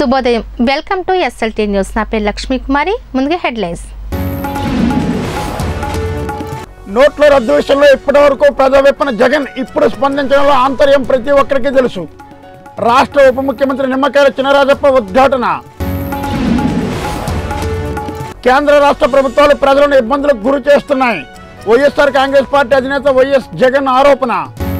శుభోదయం welcome to SLT news నా పేరు లక్ష్మీ కుమారి ముందుగా హెడ్లైన్స్ నోట్ల రద్దు విషయంలో ఇప్పటివరకు ప్రజావిప్పన జగన్ ఇప్పుడు స్పందించడంలో ఆంతర్యం ప్రతి ఒక్కరికి తెలుసు రాష్ట్ర ఉప ముఖ్యమంత్రి నిమ్మకాయల చినరాజప్ప ఉద్ఘాటన కేంద్ర రాష్ట్ర ప్రభుత్వాలు ప్రజలను ఇబ్బందులకు గురి చేస్తున్నాయి వైఎస్ఆర్ కాంగ్రెస్ పార్టీ అధినేత వైఎస్ జగన్ ఆరోపణ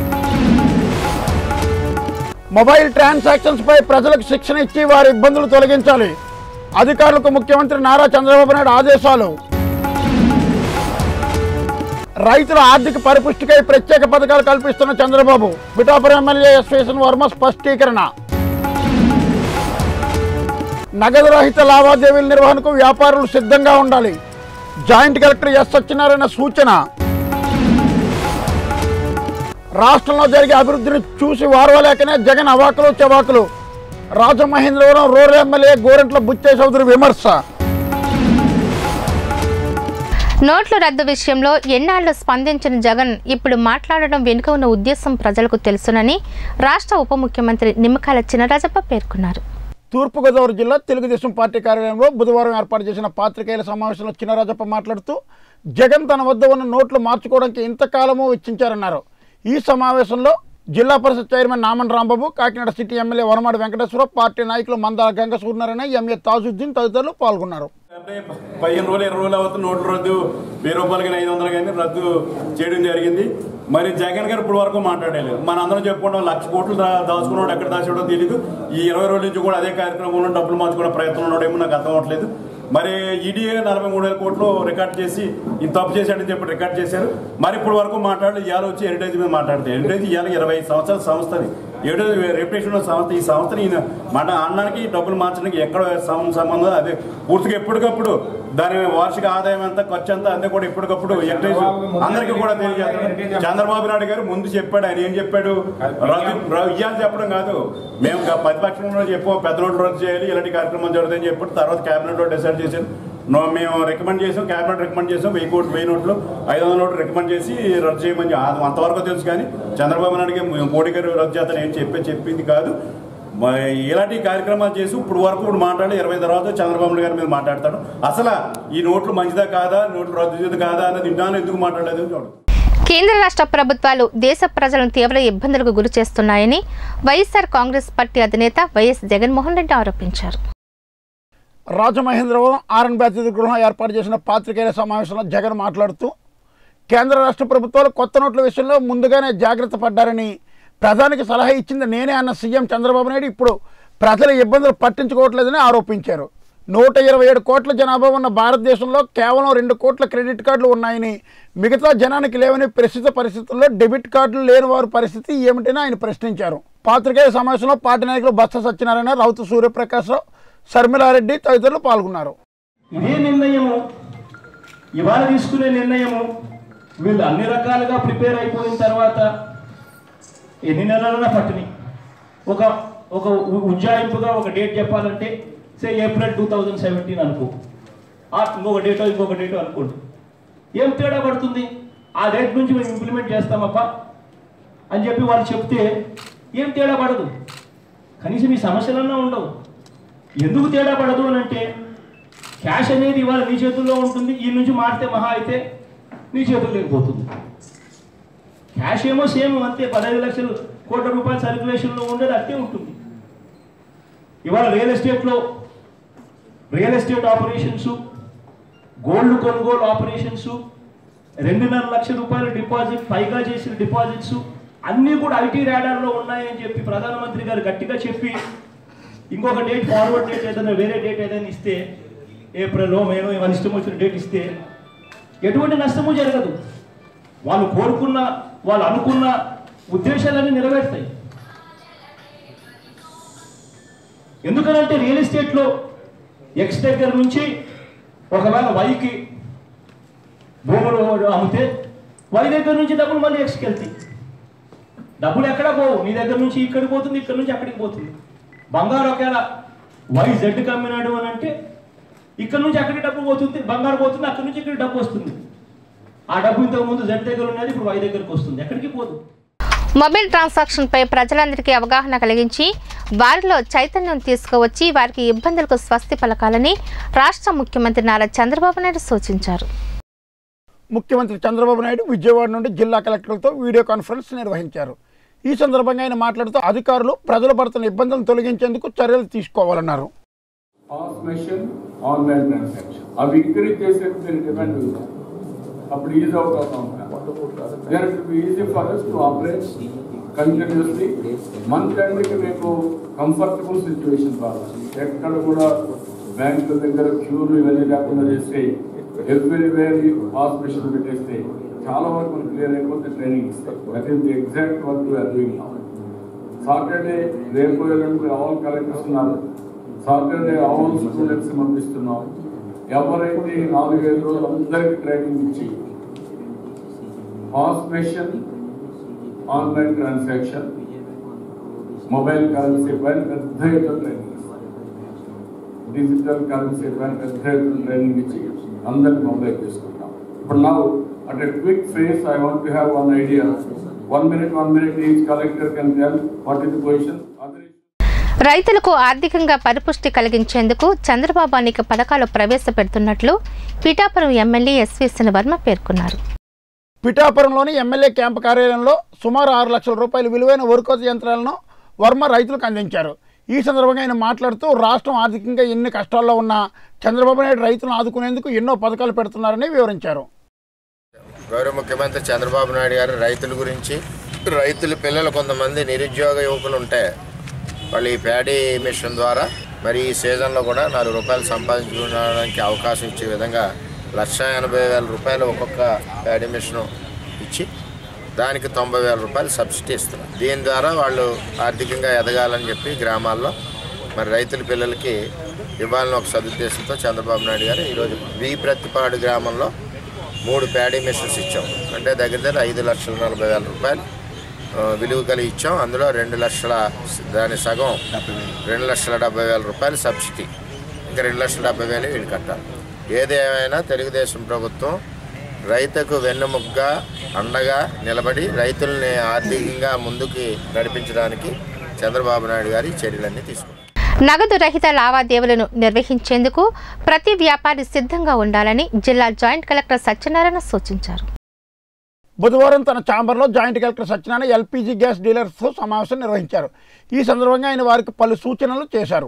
మొబైల్ ట్రాన్సాక్షన్స్ పై ప్రజలకు శిక్షణ ఇచ్చి వారి ఇబ్బందులు తొలగించాలి అధికారులకు ముఖ్యమంత్రి నారా చంద్రబాబు నాయుడు ఆదేశాలు రైతుల ఆర్థిక పరిపుష్టికై ప్రత్యేక పథకాలు కల్పిస్తున్న చంద్రబాబు పిఠాపురం ఎమ్మెల్యే ఎస్వేషన్ వర్మ స్పష్టీకరణ నగదు రహిత లావాదేవీల నిర్వహణకు వ్యాపారులు సిద్ధంగా ఉండాలి జాయింట్ కలెక్టర్ ఎస్ సత్యనారాయణ సూచన రాష్ట్రంలో జరిగే అభివృద్ధిని చూసి వారవలేకనే జగన్ అవాకులు చవాకులు రాజమహేంద్రవరం రూరల్ ఎమ్మెల్యే గోరెంట్ల బుచ్చే చౌదరి విమర్శ నోట్ల రద్దు విషయంలో ఎన్నాళ్ళు స్పందించిన జగన్ ఇప్పుడు మాట్లాడడం వెనుక ఉన్న ఉద్దేశం ప్రజలకు తెలుసునని రాష్ట్ర ఉప ముఖ్యమంత్రి నిమ్మకాయల చినరాజప్ప పేర్కొన్నారు తూర్పుగోదావరి జిల్లా తెలుగుదేశం పార్టీ కార్యాలయంలో బుధవారం ఏర్పాటు చేసిన పాత్రికేయుల సమావేశంలో చినరాజప్ప మాట్లాడుతూ జగన్ తన వద్ద ఉన్న నోట్లు మార్చుకోవడానికి ఇంతకాలము వెచ్చించారన్నారు ఈ సమావేశంలో Zilla Parishad chairman Naman Rambabu Kakinada city MLA Vanamadi Venkateswararao party నాయకులు మందాల గంగ సూర్యనారాయణ ఎంఏ తాజుద్దీన్ తదితరులు పాల్గొన్నారు అంటే పదిహేను రోజులు ఇరవై రోజులు అవుతుంది నోట్ల రద్దు వెయ్యి రూపాయలు కానీ ఐదు వందలు కానీ రద్దు చేయడం జరిగింది మరి జగన్ గారు ఇప్పుడు వరకు మాట్లాడలేదు మన అందరం చెప్పుకుంటాం లక్ష కోట్లు దా- దాచుకున్నాడు ఎక్కడ దాచాడో తెలియదు ఈ ఇరవై రోజుల నుంచి కూడా అదే కార్యక్రమంలో డబ్బులు మార్చుకునే ప్రయత్నం ఉన్నాడేమో నాకు అర్థం అవ్వట్లేదు మరి ఈడీఏ నలభై మూడు వేల కోట్లు రికార్డ్ చేసి ఇంత తప్పు చేశాడని చెప్పి రికార్డ్ చేశారు మరి ఇప్పుడు వరకు మాట్లాడి ఇవాళ వచ్చి హెరిటేజ్ మీద మాట్లాడితే హెరిటేజ్ ఇవాళ ఇరవై ఐదు సంవత్సరాల సంస్థది ఏడో రెప్యుటేషన్ ఉన్న సంస్థ ఈ సంస్థని ఈయన మన అన్నానికి డబ్బులు మార్చడానికి ఎక్కడ సం- సంబంధం అదే పూర్తిగా ఎప్పటికప్పుడు దాని వార్షిక ఆదాయం ఎంత ఖర్చు ఎంత అంతే కూడా ఎప్పటికప్పుడు హెరిటేజ్ అందరికీ కూడా తెలియజేస్తారు చంద్రబాబు నాయుడు గారు ముందు చెప్పాడు ఆయన ఏం చెప్పాడు రద్దు ర- ఇయ్యాలి చెప్పడం కాదు మేము గ- ప్రతిపక్షంలో చెప్పాం పెద్ద నోట్లు రద్దు చేయాలి ఇలాంటి కార్యక్రమం జరుగుతాయని చెప్పాడు తర్వాత కేబినెట్ లో డిసైడ్ చేశారు నో- మేము రికమెండ్ చేసాం క్యాబినెట్ రికమెండ్ చేసాం వెయ్యి కోట్లు వెయ్యి నోట్లు ఐదు వందల నోట్లు రికమెండ్ చేసి రద్దు చేయమని చెప్పి- అది అంతవరకు తెలుసు కానీ చంద్రబాబు నాయుడు గారు మోడీ గారు రద్దు చేస్తాను ఏం చెప్పి చెప్పింది కాదు మరి ఇలాంటి కార్యక్రమాలు చేసి ఇప్పుడు వరకు ఇప్పుడు మాట్లాడి ఇరవై తర్వాత చంద్రబాబు నాయుడు గారి మీద మాట్లాడతాడు అసలు ఈ నోట్లు మంచిదా కాదా నోట్లు రద్దు చేయదు కాదా అన్నది విన్నాను ఎందుకు మాట్లాడలేదు చూడు కేంద్ర రాష్ట్ర ప్రభుత్వాలు దేశ ప్రజలను తీవ్ర ఇబ్బందులకు గురి చేస్తున్నాయని వైఎస్ఆర్ కాంగ్రెస్ పార్టీ అధినేత వైఎస్ జగన్మోహన్ రెడ్డి ఆరోపించారు రాజమహేంద్రవరం ఆర్ఎన్ అతిథి గృహం ఏర్పాటు చేసిన పాత్రికేయుల సమావేశంలో జగన్ మాట్లాడుతూ కేంద్ర రాష్ట్ర ప్రభుత్వాలు కొత్త నోట్ల విషయంలో ముందుగానే జాగ్రత్త పడ్డారని ప్రధానికి సలహా ఇచ్చింది నేనే అన్న సీఎం చంద్రబాబు నాయుడు ఇప్పుడు ప్రజల ఇబ్బందులు పట్టించుకోవట్లేదని ఆరోపించారు నూట ఇరవై ఏడు కోట్ల జనాభా ఉన్న భారతదేశంలో కేవలం రెండు కోట్ల క్రెడిట్ కార్డులు ఉన్నాయని మిగతా జనానికి లేవని ప్రస్తుత పరిస్థితుల్లో డెబిట్ కార్డులు లేని వారి పరిస్థితి ఏమిటని ఆయన ప్రశ్నించారు పాత్రికేయ సమావేశంలో పార్టీ నాయకులు బత్స సత్యనారాయణ రౌతు సూర్యప్రకాశ్రావు శర్మిలారెడ్డి తదితరులు పాల్గొన్నారు ఇదే నిర్ణయము ఇవాళ తీసుకునే నిర్ణయము వీళ్ళు అన్ని రకాలుగా ప్రిపేర్ అయిపోయిన తర్వాత ఎన్ని నెలలైనా పట్టిని ఒక ఒక ఉ- ఉజ్జాయింపుగా ఒక డేట్ చెప్పాలంటే say April two thousand seventeen అనుకో ఆ ఇంకొక డేటో ఇంకొక డేటో అనుకోండి ఏం తేడా పడుతుంది ఆ డేట్ నుంచి మేము ఇంప్లిమెంట్ చేస్తామప్పా అని చెప్పి వాళ్ళు చెప్తే ఏం తేడా పడదు కనీసం ఈ సమస్యలన్నా ఉండవు ఎందుకు తేడా పడదు అని అంటే క్యాష్ అనేది ఇవాళ నీ చేతుల్లో ఉంటుంది ఈ నుంచి మారితే మహా అయితే నీ చేతుల్లో లేకపోతుంది క్యాష్ ఏమో సేమ్ అంతే పదహైదు లక్షలు కోట్ల రూపాయల సర్క్యులేషన్లో ఉండేది అంతే ఉంటుంది ఇవాళ రియల్ ఎస్టేట్లో రియల్ ఎస్టేట్ ఆపరేషన్స్ గోల్డ్ కొనుగోలు ఆపరేషన్స్ రెండున్నర లక్షల రూపాయల డిపాజిట్ పైగా చేసిన డిపాజిట్స్ అన్నీ కూడా ఐటీ రాడార్లో ఉన్నాయని చెప్పి ప్రధానమంత్రి గారు గట్టిగా చెప్పి ఇంకొక డేట్ ఫార్వర్డ్ డేట్ ఏదైనా వేరే డేట్ ఏదైనా ఇస్తే ఏప్రిల్ మేనో వాళ్ళ ఇష్టం వచ్చిన డేట్ ఇస్తే ఎటువంటి నష్టము జరగదు వాళ్ళు కోరుకున్న వాళ్ళు అనుకున్న ఉద్దేశాలన్నీ నెరవేరుతాయి ఎందుకనంటే రియల్ ఎస్టేట్లో ఎక్స్ దగ్గర నుంచి ఒకవేళ వైకి భూములు అమ్మితే వై దగ్గర నుంచి డబ్బులు మళ్ళీ ఎక్స్కి వెళ్తాయి డబ్బులు ఎక్కడ పోవు నీ దగ్గర నుంచి ఇక్కడికి పోతుంది ఇక్కడ నుంచి అక్కడికి పోతుంది బంగారు ఒకవేళ వై జెడ్కి అమ్మినాడు అని అంటే ఇక్కడ నుంచి అక్కడికి డబ్బు పోతుంది బంగారు పోతుంది అక్కడి నుంచి ఇక్కడ డబ్బు వస్తుంది ఆ డబ్బు ఇంతకు ముందు జెడ్ దగ్గర ఉన్నది ఇప్పుడు వై దగ్గరకు వస్తుంది ఎక్కడికి పోదు మొబైల్ ట్రాన్సాక్షన్పై ప్రజలందరికీ అవగాహన కలిగించి వారిలో చైతన్యం తీసుకువచ్చి వారికి ఇబ్బందులకు స్వస్తి పలకాలని రాష్ట్ర ముఖ్యమంత్రి నారా చంద్రబాబు నాయుడు సూచించారు ముఖ్యమంత్రి చంద్రబాబు నాయుడు విజయవాడ నుండి జిల్లా కలెక్టర్లతో వీడియో కాన్ఫరెన్స్ నిర్వహించారు ఈ సందర్భంగా ఆయన మాట్లాడుతూ అధికారులు ప్రజలు పడుతున్న ఇబ్బందులను తొలగించేందుకు చర్యలు తీసుకోవాలన్నారు పాస్ మెషిన్ ఆన్లైన్ ట్రాన్సాక్షన్ అవి ఇంక్రీజ్ చేసేది మీరు డిమాండ్ ఉంది అప్పుడు ఈజీ అవుట్ అవుతాం there it be easy for us to operate continuously month ఎండ్కి మీకు కంఫర్టబుల్ సిచ్యువేషన్ కావాలి ఎక్కడ కూడా బ్యాంకుల దగ్గర క్యూలు ఇవన్నీ లేకుండా చేస్తే ఎవ్రీవేర్ పాస్ మెషిన్ పెట్టేస్తే చాలా వరకు మనకు క్లియర్ అయిపోతే ట్రైనింగ్ ఇస్తాయి that is the exact work we're doing now Saturday రేపు ఎల్లుండి ఆల్ కలెక్టర్స్ ఉన్నారు సాటర్డే ఆల్ స్టూడెంట్స్ పంపిస్తున్నాం ఎవరైతే ఈ నాలుగైదు రోజులు అందరికీ ట్రైనింగ్ ఇచ్చి POS machine online transaction mobile currency పైన పెద్ద ఎత్తున ట్రైనింగ్ ఇస్తాం డిజిటల్ కరెన్సీ పైన పెద్ద ఎత్తున ట్రైనింగ్ ఇచ్చి అందరికి మొబైల్ చేసుకుంటాం ఇప్పుడు నా at a quick phase I want to have one idea one minute one minute each collector can tell what is the position other రైతులకు ఆర్థికంగా పరిపుష్టి కలిగించేందుకు చంద్రబాబు అనేక పథకాలు ప్రవేశపెడుతున్నట్లు పిఠాపురం ఎమ్మెల్యే ఎస్వి వర్మ పేర్కొన్నారు పిఠాపురంలోని ఎమ్మెల్యే క్యాంపు కార్యాలయంలో సుమారు ఆరు లక్షల రూపాయల విలువైన వరికోత యంత్రాలను వర్మ రైతులకు అందించారు ఈ సందర్భంగా ఆయన మాట్లాడుతూ రాష్ట్రం ఆర్థికంగా ఎన్ని కష్టాల్లో ఉన్నా చంద్రబాబు నాయుడు రైతులను ఆదుకునేందుకు ఎన్నో పథకాలు పెడుతున్నారని వివరించారు గౌరవ ముఖ్యమంత్రి చంద్రబాబు నాయుడు గారు రైతుల గురించి రైతుల పిల్లలు కొంతమంది నిరుద్యోగ యువకులు ఉంటే వాళ్ళు ఈ ప్యాడీ మిషన్ ద్వారా మరి ఈ సీజన్లో కూడా నాలుగు రూపాయలు సంపాదించుకోవడానికి అవకాశం ఇచ్చే విధంగా లక్ష ఎనభై వేల రూపాయలు ఒక్కొక్క ప్యాడీ మిషన్ ఇచ్చి దానికి తొంభై వేల రూపాయలు సబ్సిడీ ఇస్తున్నారు దీని ద్వారా వాళ్ళు ఆర్థికంగా ఎదగాలని చెప్పి గ్రామాల్లో మరి రైతుల పిల్లలకి ఇవ్వాలని ఒక సదుద్దేశంతో చంద్రబాబు నాయుడు గారు ఈరోజు బి ప్రతిపాడు గ్రామంలో మూడు ప్యాడీ మిషన్స్ ఇచ్చాం అంటే దగ్గర దగ్గర ఐదు లక్షల నలభై వేల రూపాయలు ఆ, విలువ కలిగి ఇచ్చాం అందులో రెండు లక్షల దాని సగం రెండు లక్షల డెబ్బై వేల రూపాయలు సబ్సిడీ ఇంకా రెండు లక్షల డెబ్బై వేలు వీళ్ళు కట్టాలి ఏది ఏమైనా తెలుగుదేశం ప్రభుత్వం రైతుకు వెన్నుముగ్గా అండగా నిలబడి రైతుల్ని ఆర్థికంగా ముందుకి నడిపించడానికి చంద్రబాబు నాయుడు గారి చర్యలన్నీ తీసుకున్నారు నగదు రహిత లావాదేవీలను నిర్వహించేందుకు ప్రతి వ్యాపారి సిద్ధంగా ఉండాలని జిల్లా జాయింట్ కలెక్టర్ సత్యనారాయణ సూచించారు బుధవారం తన ఛాంబర్లో joint collector Satyanarayana LPG gas డీలర్స్తో సమావేశం నిర్వహించారు ఈ సందర్భంగా ఆయన వారికి పలు సూచనలు చేశారు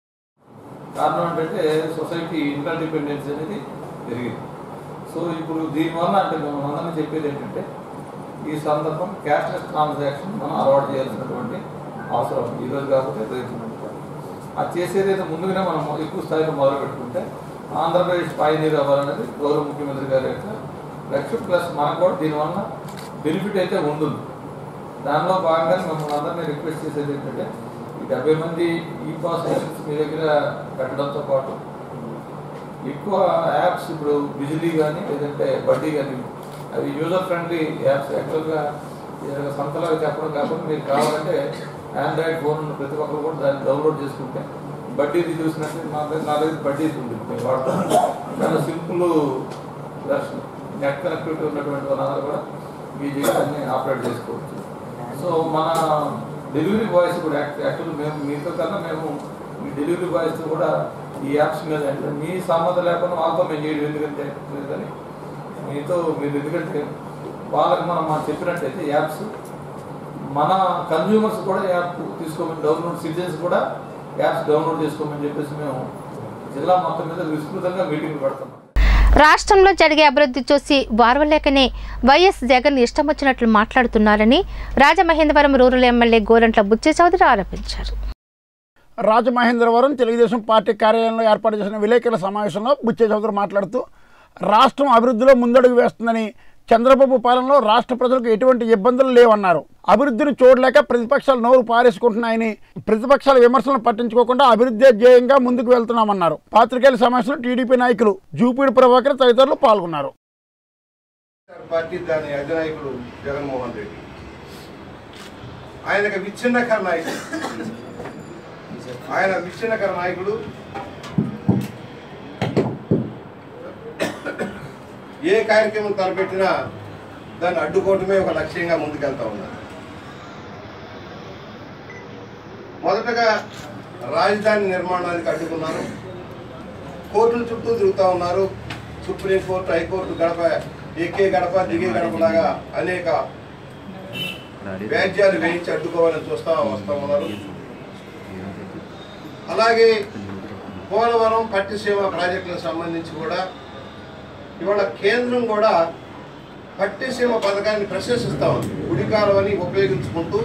కారణం ఏంటంటే సొసైటీ ఇంటర్ డిపెండెన్స్ అనేది పెరిగింది సో ఇప్పుడు దీనివల్ల అంటే మేము అందరినీ చెప్పేది ఏంటంటే ఈ సందర్భం క్యాష్లెస్ ట్రాన్సాక్షన్ మనం అలవాటు చేయాల్సినటువంటి అవసరం ఉంది. ఈ రోజు కాకపోతే రేపు ఉంటుంది. అది చేసేది అయితే ముందుగానే మనం ఎక్కువ స్థాయిలో మొదలు పెట్టుకుంటే ఆంధ్రప్రదేశ్ పైనీరు అవ్వాలనేది గౌరవ ముఖ్యమంత్రి గారి యొక్క లక్ష్యం ప్లస్ మనకు కూడా దీనివల్ల బెనిఫిట్ అయితే ఉంటుంది దానిలో భాగంగా మిమ్మల్ని అందరినీ రిక్వెస్ట్ చేసేది ఏంటంటే ఈ డెబ్బై మంది ఈ పాస్ మిషన్స్ మీ దగ్గర పెట్టడంతో పాటు ఎక్కువ యాప్స్ ఇప్పుడు బిజిలీ కానీ లేదంటే బడ్డీ కానీ అవి యూజర్ ఫ్రెండ్లీ యాప్స్ యాక్చువల్గా ఏదైనా సంతలాగా చెప్పడం కాకుండా మీకు కావాలంటే ఆండ్రాయిడ్ ఫోన్ ఉన్న ప్రతి ఒక్కరు కూడా దాన్ని డౌన్లోడ్ చేసుకుంటే బడ్డీది చూసినట్టు నా దగ్గర నా దగ్గర బడ్డీది ఉంది మేము వాడతాం చాలా సింపుల్ వెర్షన్ నెట్ కనెక్టివిటీ ఉన్నటువంటి వాళ్ళందరూ కూడా మీ జీవితాన్ని ఆపరేట్ చేసుకోవచ్చు సో మన డెలివరీ బాయ్స్ కూడా యాక్ట్ యాక్చువల్ మేము మీతో కన్నా మేము మీ డెలివరీ బాయ్స్ కూడా ఈ యాప్స్ మీద అంటే మీ సమ్మతం లేకుండా వాళ్ళతో మేము చేయడం ఎందుకంటే లేదు కానీ మీతో మీరు ఎందుకంటే వాళ్ళకి మనం మనం చెప్పినట్టయితే యాప్స్ మన కన్జ్యూమర్స్ కూడా యాప్ తీసుకోమని డౌన్లోడ్ సిటిజన్స్ కూడా యాప్స్ డౌన్లోడ్ చేసుకోమని చెప్పేసి మేము జిల్లా మొత్తం మీద విస్తృతంగా మీటింగ్ పెడుతున్నాం రాష్ట్రంలో జరిగే అభివృద్ధి చూసి వారవలేకనే వైఎస్ జగన్ ఇష్టం వచ్చినట్లు మాట్లాడుతున్నారని రాజమహేంద్రవరం రూరల్ ఎమ్మెల్యే గోరంట్ల బుచ్చే చౌదరి ఆరోపించారు రాజమహేంద్రవరం తెలుగుదేశం పార్టీ కార్యాలయంలో ఏర్పాటు చేసిన విలేకరుల సమావేశంలో బుచ్చే చౌదరి మాట్లాడుతూ రాష్ట్రం అభివృద్ధిలో ముందడుగు వేస్తుందని చంద్రబాబు పాలనలో రాష్ట్ర ప్రజలకు ఎటువంటి ఇబ్బందులు లేవన్నారు అభివృద్ధిని చూడలేక ప్రతిపక్షాలు నోరు పారేసుకుంటున్నాయని ప్రతిపక్షాల విమర్శలను పట్టించుకోకుండా అభివృద్ధి ధ్యేయంగా ముందుకు వెళ్తున్నామన్నారు పాత్రికేయుల సమావేశంలో టీడీపీ నాయకులు జూపీడి ప్రభాకర్ తదితరులు పాల్గొన్నారు పార్టీ దాని అధినాయకుడు జగన్మోహన్ రెడ్డి ఆయనకు విచ్ఛిన్నకర నాయకుడు ఆయన విచ్ఛిన్నకర నాయకుడు ఏ కార్యక్రమం తలపెట్టినా దాన్ని అడ్డుకోవటమే ఒక లక్ష్యంగా ముందుకెళ్తా ఉన్నారు మొదట మొదటగా రాజధాని నిర్మాణానికి అడ్డుకున్నారు కోర్టుల చుట్టూ తిరుగుతూ ఉన్నారు సుప్రీంకోర్టు హైకోర్టు గడప ఎక్కే గడప దిగే గడపలాగా అనేక వ్యాజ్యాలు వేయించి అడ్డుకోవాలని చూస్తా వస్తూ ఉన్నారు అలాగే పోలవరం పట్టిసీమ ప్రాజెక్టులకు సంబంధించి కూడా ఇవాళ కేంద్రం కూడా పట్టిసీమ పథకాన్ని ప్రశంసిస్తా ఉంది కుడికాలవని ఉపయోగించుకుంటూ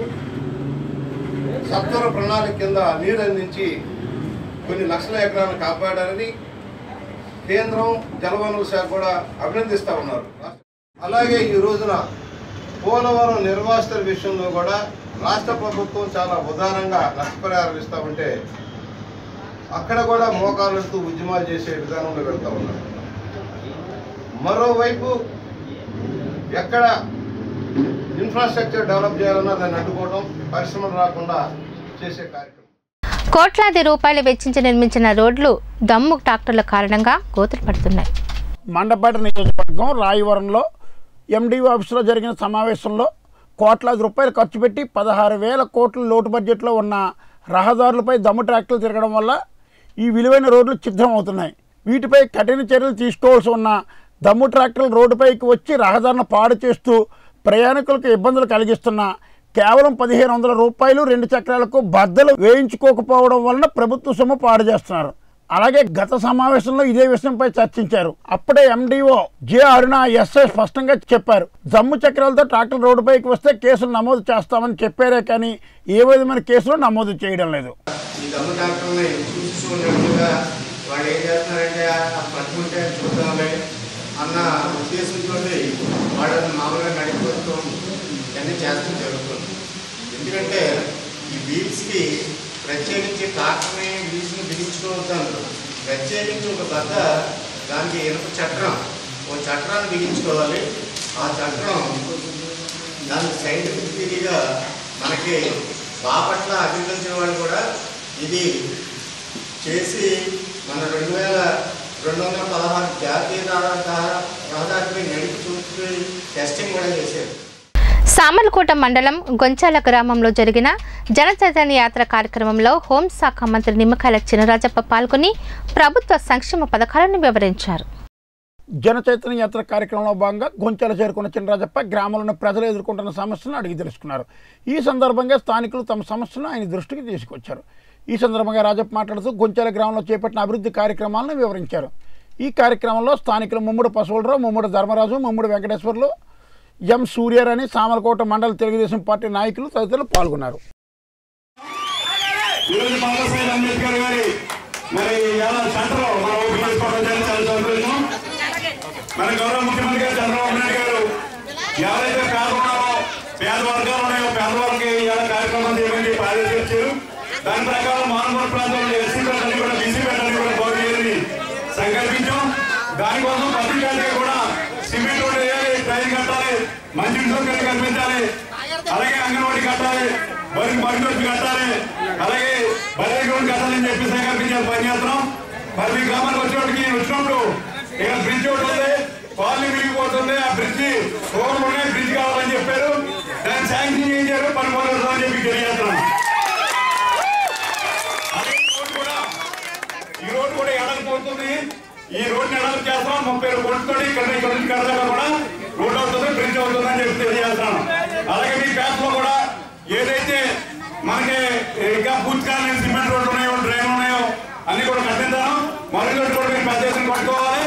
సత్వర ప్రణాళిక కింద నీరు అందించి కొన్ని లక్షల ఎకరాలను కాపాడారని కేంద్రం జలవనరుల శాఖ కూడా అభినందిస్తూ ఉన్నారు అలాగే ఈ రోజున పోలవరం నిర్వాసితుల విషయంలో కూడా రాష్ట్ర ప్రభుత్వం చాలా ఉదారంగా నష్టపరిహారం ఇస్తూ ఉంటే అక్కడ కూడా మోకాళ్ళతో ఉద్యమాలు చేసే విధానంలో వెళ్తూ ఉన్నారు మరోవైపు ఎక్కడ ఇన్ఫ్రాస్ట్రక్చర్ డెవలప్ చేయాలన్నా దాన్ని అడ్డుకోవడం పరిశ్రమలు రాకుండా చేసే కార్యక్రమం కోట్లాది రూపాయలు వెచ్చించి నిర్మించిన రోడ్లు దమ్ము ట్రాక్టర్ల కారణంగా గోతులు పడుతున్నాయి మండపేట నియోజకవర్గం రాయవరంలో ఎండిఓ ఆఫీసులో జరిగిన సమావేశంలో కోట్లాది రూపాయలు ఖర్చు పెట్టి పదహారు వేల కోట్ల లోటు బడ్జెట్లో ఉన్న రహదారులపై దమ్ము ట్రాక్టర్లు తిరగడం వల్ల ఈ విలువైన రోడ్లు ఛిద్రం అవుతున్నాయి వీటిపై కఠిన చర్యలు తీసుకోవాల్సి ఉన్న దమ్ము ట్రాక్టర్లు రోడ్డుపైకి వచ్చి రహదారులను పాడు చేస్తూ ప్రయాణికులకు ఇబ్బందులు కలిగిస్తున్న కేవలం పదిహేను వందల రూపాయలు రెండు చక్రాలకు బద్దలు వేయించుకోకపోవడం వలన ప్రభుత్వ సొమ్ము పాడు చేస్తున్నారు అలాగే గత సమావేశంలో ఇదే విషయంపై చర్చించారు అప్పుడే ఎండిఓ జె అరుణ ఎస్ఐ స్పష్టంగా చెప్పారు జమ్ము చక్రాలతో ట్రాక్టర్ రోడ్డుపైకి వస్తే కేసులు నమోదు చేస్తామని చెప్పారే కానీ ఏ విధమైన కేసులు నమోదు చేయడం లేదు ఈ దమ్ము డాక్టర్ని చూసుకున్నట్టుగా వాళ్ళు ఏం చేస్తున్నారంటే ఆ పట్టుకుంటే చూద్దాంలే అన్న ఉద్దేశంతో వాళ్ళని మామూలుగా నడిపోతూ ఇవన్నీ చేస్తూ జరుగుతుంది ఎందుకంటే ఈ వీల్స్కి ప్రత్యేకించి ట్రాక్టర్ని వీల్స్ని బిగించుకోవద్దాను ప్రత్యేకించి ఒక బద్ద దానికి ఇనుప చక్రం ఓ చక్రాన్ని బిగించుకోవాలి ఆ చక్రం దానికి సైంటిఫిక్ థియరీగా మనకి బాపట్ల అగ్రికల్చర్ వాళ్ళు కూడా ఇది చేసి మన రెండు వేల రెండు వందల పదహారు జాతీయ రహదారి రహదారిపై నడిపి చూసి టెస్టింగ్ కూడా చేశారు సామర్లకోట మండలం గొంచాల గ్రామంలో జరిగిన జన చైతన్య యాత్ర కార్యక్రమంలో హోంశాఖ మంత్రి నిమ్మకాయల చినరాజప్ప పాల్గొని ప్రభుత్వ సంక్షేమ పథకాలను వివరించారు జన చైతన్య యాత్ర కార్యక్రమంలో భాగంగా గొంచెల చేరుకున్న చినరాజప్ప గ్రామంలోని ప్రజలు ఎదుర్కొంటున్న సమస్యలను అడిగి తెలుసుకున్నారు ఈ సందర్భంగా స్థానికులు తమ సమస్యలను ఆయన దృష్టికి తీసుకొచ్చారు ఈ సందర్భంగా రాజప్ప మాట్లాడుతూ గొంచెల గ్రామంలో చేపట్టిన అభివృద్ధి కార్యక్రమాలను వివరించారు ఈ కార్యక్రమంలో స్థానికులు ముమ్ముడు పశువులరావు ముమ్ముడు ధర్మరాజు ముమ్ముడు వెంకటేశ్వర్లు ఎం సూర్యారాణి సామలకోట మండల తెలుగుదేశం పార్టీ నాయకులు తదితరులు పాల్గొన్నారు ఈరోజు బాబాసాహెబ్ అంబేద్కర్ గారి మరి ఎలా సెంటర్ మనం ఓపెన్ చేసుకోవడం జరిగింది చాలా సంతోషం మన గౌరవ ముఖ్యమంత్రి గారు చంద్రబాబు నాయుడు గారు ఎవరైతే పేదలు ఉన్నారో పేద వర్గాలు ఉన్నాయో పేదవాళ్ళకి ఇలా కార్యక్రమం చేయమని చెప్పి ఆదేశించారు దాని ప్రకారం మానవ ప్రాంతంలో ఎస్సీ పేటని కూడా బీసీ పేటని కూడా బాగు చేయాలని సంకల్పించాం దానికోసం ప్రతి కాడికి కూడా సిమెంట్ రోడ్డు వేయాలి ట్రైన్ కట్టాలి మంచి సౌకర్యం కల్పించాలి అలాగే అంగన్వాడీ కట్టాలి బరి మరుగుదొడ్లు కట్టాలి అలాగే బరే గ్రౌండ్ కట్టాలని చెప్పి సంకల్పించాలి పని చేస్తున్నాం మరి మీ గ్రామానికి వచ్చేవాడికి వచ్చినప్పుడు ఇక్కడ బ్రిడ్జ్ ఒకటి ఉంది కాలనీ మిగిలిపోతుంది ఆ బ్రిడ్జ్ రోడ్డు ఉన్నాయి బ్రిడ్జ్ కావాలని చెప్పారు దాన్ని శాంక్షన్ చేయించారు పని మొదలవుతుందని చెప్పి తెలియజేస్తున్నాం అలాగే ఈ రోడ్డు కూడా ఈ రోడ్డు కూడా ఎడలిపోతుంది ఈ రోడ్డు ఎడలు చేస్తాం ముప్పై కోట్లతో ఇక్కడ ఇక్కడ నుంచి కడదాకా కూడా రోడ్ అవుతుంది బ్రిడ్జ్ అవుతుంది అని చెప్పి తెలియజేస్తాను అలాగే మీ పేటలో కూడా ఏదైతే మనకి ఇంకా పూర్తి కాలని సిమెంట్ రోడ్లు ఉన్నాయో డ్రైన్ ఉన్నాయో అన్ని కూడా కట్టించాను మరొక రోడ్డు కూడా మీరు పెద్ద ఎత్తున కట్టుకోవాలి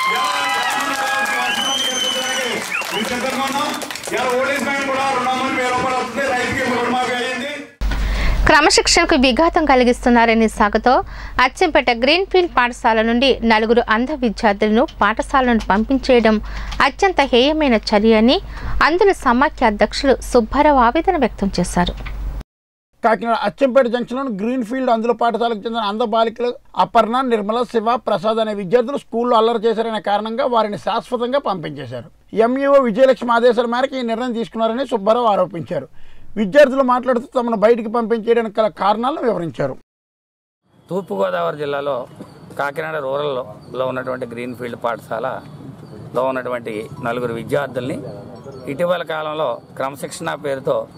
మేము సిద్ధంగా ఉన్నాం ఇలా ఓల్డేజ్ బ్యాంక్ కూడా రెండు వందల వేల రూపాయలు వస్తుంది రైతుకి రుణమాఫీ అయ్యింది క్రమశిక్షణకు విఘాతం కలిగిస్తున్నారనే సాగుతో అచ్చంపేట గ్రీన్ఫీల్డ్ పాఠశాల నుండి నలుగురు అంధ విద్యార్థులను పాఠశాలను పంపించేయడం అత్యంత హేయమైన చర్య అని అందుల సమాఖ్య అధ్యక్షులు సుబ్బారావు ఆవేదన వ్యక్తం చేశారు కాకినాడ అచ్చంపేట జంక్షన్లోని గ్రీన్ ఫీల్డ్ అందుల పాఠశాలకు చెందిన అంధ బాలికలు అపర్ణ నిర్మల శివ ప్రసాద్ అనే విద్యార్థులు స్కూల్లో అల్లరి చేశారనే కారణంగా వారిని శాశ్వతంగా పంపించేశారు ఎంఈఓ విజయలక్ష్మి ఆదేశాల మేరకు ఈ నిర్ణయం తీసుకున్నారని సుబ్బారావు ఆరోపించారు విద్యార్థులు మాట్లాడుతూ తమను బయటికి పంపించేయడానికి గల కారణాలను వివరించారు తూర్పుగోదావరి జిల్లాలో కాకినాడ రూరల్లో లో ఉన్నటువంటి గ్రీన్ ఫీల్డ్ పాఠశాలలో ఉన్నటువంటి నలుగురు విద్యార్థుల్ని ఇటీవల కాలంలో క్రమశిక్షణ పేరుతో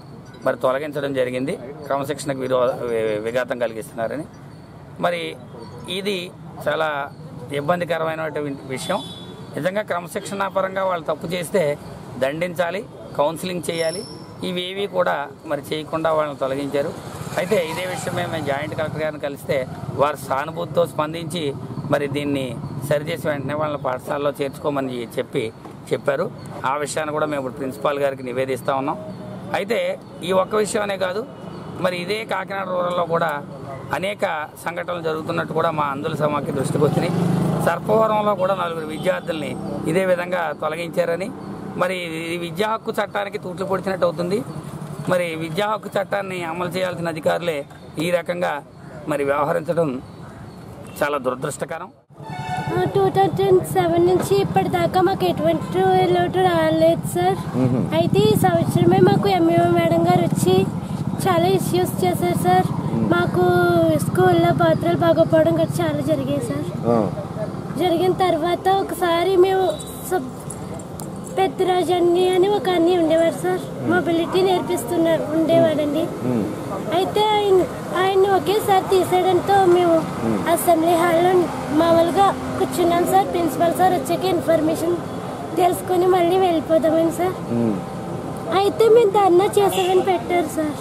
మరి తొలగించడం జరిగింది క్రమశిక్షణకు విరో వి- విఘాతం కలిగిస్తున్నారని మరి ఇది చాలా ఇబ్బందికరమైనటువంటి విషయం నిజంగా క్రమశిక్షణ పరంగా వాళ్ళు తప్పు చేస్తే దండించాలి కౌన్సిలింగ్ చేయాలి ఇవేవి కూడా మరి చేయకుండా వాళ్ళని తొలగించారు అయితే ఇదే విషయమే మేము జాయింట్ కలెక్టర్ గారిని కలిస్తే వారు సానుభూతితో స్పందించి మరి దీన్ని సరిచేసి వెంటనే వాళ్ళని పాఠశాలలో చేర్చుకోమని చెప్పి చెప్పారు ఆ విషయాన్ని కూడా మేము ఇప్పుడు ప్రిన్సిపాల్ గారికి నివేదిస్తూ ఉన్నాం అయితే ఈ ఒక్క విషయమనే కాదు మరి ఇదే కాకినాడ రూరల్లో కూడా అనేక సంఘటనలు జరుగుతున్నట్టు కూడా మా అందుల సమాఖ్య దృష్టికి వచ్చినాయి సర్పవరంలో కూడా నలుగురు విద్యార్థుల్ని ఇదే విధంగా తొలగించారని మరి ఈ విద్యా హక్కు చట్టానికి తూట్లు పొడిచినట్టు అవుతుంది మరి విద్యా హక్కు చట్టాన్ని అమలు చేయాల్సిన అధికారులే ఈ రకంగా మరి వ్యవహరించడం చాలా దురదృష్టకరం టూ థౌజండ్ సెవెన్ నుంచి ఇప్పటిదాకా మాకు ఎటువంటి లోటు రాలేదు సార్ అయితే ఈ సంవత్సరమే మాకు ఎంఈఓ మేడం గారు వచ్చి చాలా ఇష్యూస్ చేశారు సార్ మాకు స్కూల్లో పాత్రలు బాగోపోవడం గట్రా చాలా జరిగాయి సార్ జరిగిన తర్వాత ఒకసారి మేము సబ్ పెద్దరాజు అన్ని అని ఒక అన్ని ఉండేవారు సార్ మొబిలిటీ నేర్పిస్తున్నారు ఉండేవాడండి అయితే ఆయన ఆయన్ని ఒకేసారి తీసేయడంతో మేము అసెంబ్లీ హాల్లో మామూలుగా కూర్చున్నాం సార్ ప్రిన్సిపల్ సార్ వచ్చాక ఇన్ఫర్మేషన్ తెలుసుకొని మళ్ళీ వెళ్ళిపోదామని సార్ అయితే మేము ధర్నా చేసామని పెట్టారు సార్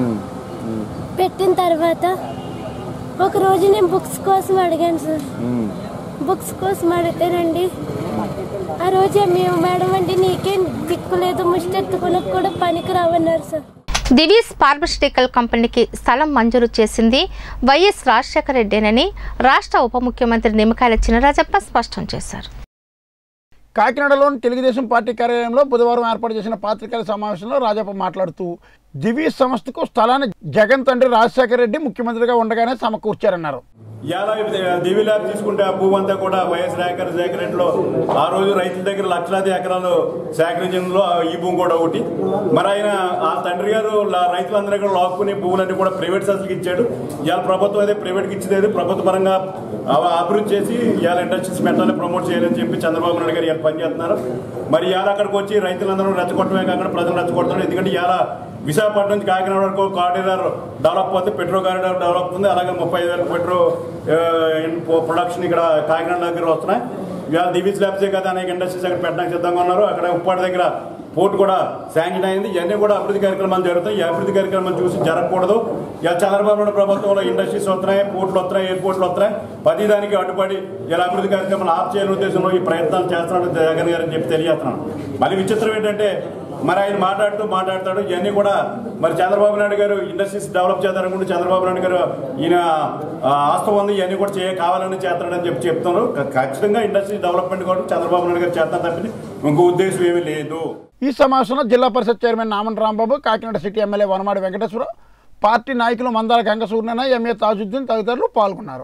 పెట్టిన తర్వాత ఒక రోజు నేను బుక్స్ కోసం అడిగాను సార్ బుక్స్ కోసం అడిగితేనండి ఆ రోజే మేము మేడం అంటే నీకేం దిక్కు లేదు ముష్టెత్తుకునకు కూడా పనికి రావన్నారు సార్ దివీస్ ఫార్మస్యూటికల్ కంపెనీకి స్థలం మంజూరు చేసింది వైఎస్ రాజశేఖర రెడ్డేనని రాష్ట్ర ఉప ముఖ్యమంత్రి నిమ్మకాయల చినరాజప్ప స్పష్టం చేశారు కాకినాడలోని తెలుగుదేశం పార్టీ కార్యాలయంలో బుధవారం ఏర్పాటు చేసిన పాత్రికేయుల సమావేశంలో రాజప్ప మాట్లాడుతూ దివీస్ సంస్థకు స్థలాన్ని జగన్ తండ్రి రాజశేఖర రెడ్డి ముఖ్యమంత్రిగా ఉండగానే సమకూర్చారన్నారు ఇలా దివి ల్యాబ్ తీసుకుంటే ఆ భూమి అంతా కూడా వైఎస్ రాజశేఖర సేకరెంట్లో ఆ రోజు రైతుల దగ్గర లక్షలాది ఎకరాలు సేకరించడంలో ఈ భూమి కూడా ఒకటి మరి ఆయన ఆ తండ్రి గారు లా- రైతులందరూ కూడా లాక్కుని భూములన్నీ కూడా ప్రైవేట్ సంస్థలకు ఇచ్చాడు ఇవాళ ప్రభుత్వం అయితే ప్రైవేట్కి ఇచ్చేది ప్రభుత్వ పరంగా అవ- అభివృద్ధి చేసి ఇవాళ ఇండస్ట్రీస్ పెట్టాలి ప్రమోట్ చేయాలని చెప్పి చంద్రబాబు నాయుడు గారు ఇవాళ పనిచేస్తున్నారు మరి ఇవాళ అక్కడికి వచ్చి రైతులందరూ రెచ్చగొట్టమే కాకుండా ప్రజలు రెచ్చగొడుతున్నారు ఎందుకంటే ఇవాళ విశాఖపట్నం నుంచి కాకినాడ వరకు కారిడార్ డెవలప్ అవుతుంది పెట్రో కారిడార్ డెవలప్ అవుతుంది అలాగే ముప్పై ఐదు వేల పెట్రో ఆ, ఇన్- ప్రొడక్షన్ ఇక్కడ కాకినాడ దగ్గర వస్తున్నాయి ఇవాళ దివీస్ ల్యాబ్సే కదా అనేక ఇండస్ట్రీస్ అక్కడ పెట్టడానికి సిద్ధంగా ఉన్నారు అక్కడ ఉప్పాటి దగ్గర పోర్ట్ కూడా శాంక్షన్ అయింది ఇవన్నీ కూడా అభివృద్ధి కార్యక్రమాలు జరుగుతాయి ఈ అభివృద్ధి కార్యక్రమాలు చూసి జరగకూడదు ఇలా చంద్రబాబు నాయుడు ప్రభుత్వంలో ఇండస్ట్రీస్ వస్తున్నాయి పోర్ట్లు వస్తున్నాయి ఎయిర్పోర్ట్లు వస్తున్నాయి ప్రతి దానికి అడ్డుపడి ఇలా అభివృద్ధి కార్యక్రమాలు ఆఫ్ చేయాలని ఉద్దేశంలో ఈ ప్రయత్నాలు చేస్తున్నాడు జగన్ గారు అని చెప్పి తెలియజేస్తున్నాను మళ్ళీ విచిత్రం ఏంటంటే మరి ఆయన మాట్లాడుతూ మాట్లాడతాడు ఇవన్నీ కూడా మరి చంద్రబాబు నాయుడు గారు ఇండస్ట్రీస్ డెవలప్ చేద్దారనుకుంటే చంద్రబాబు నాయుడు గారు ఈయన ఆ, ఆస్తం ఉంది ఇవన్నీ కూడా చేయ కావాలని చేస్తాడని చెప్పి చెప్తున్నారు క- ఖచ్చితంగా ఇండస్ట్రీస్ డెవలప్మెంట్ కూడా చంద్రబాబు నాయుడు గారు చేస్తారు తప్పని ఇంకో ఉద్దేశం ఏమీ లేదు ఈ సమావేశంలో Zilla Parishad chairman Naman Rambabu Kakinada city MLA Vanamadi Venkateswararao party నాయకులు మందాల గంగ సూర్యన ఎంఏ తాజుద్దీన్ తదితరులు పాల్గొన్నారు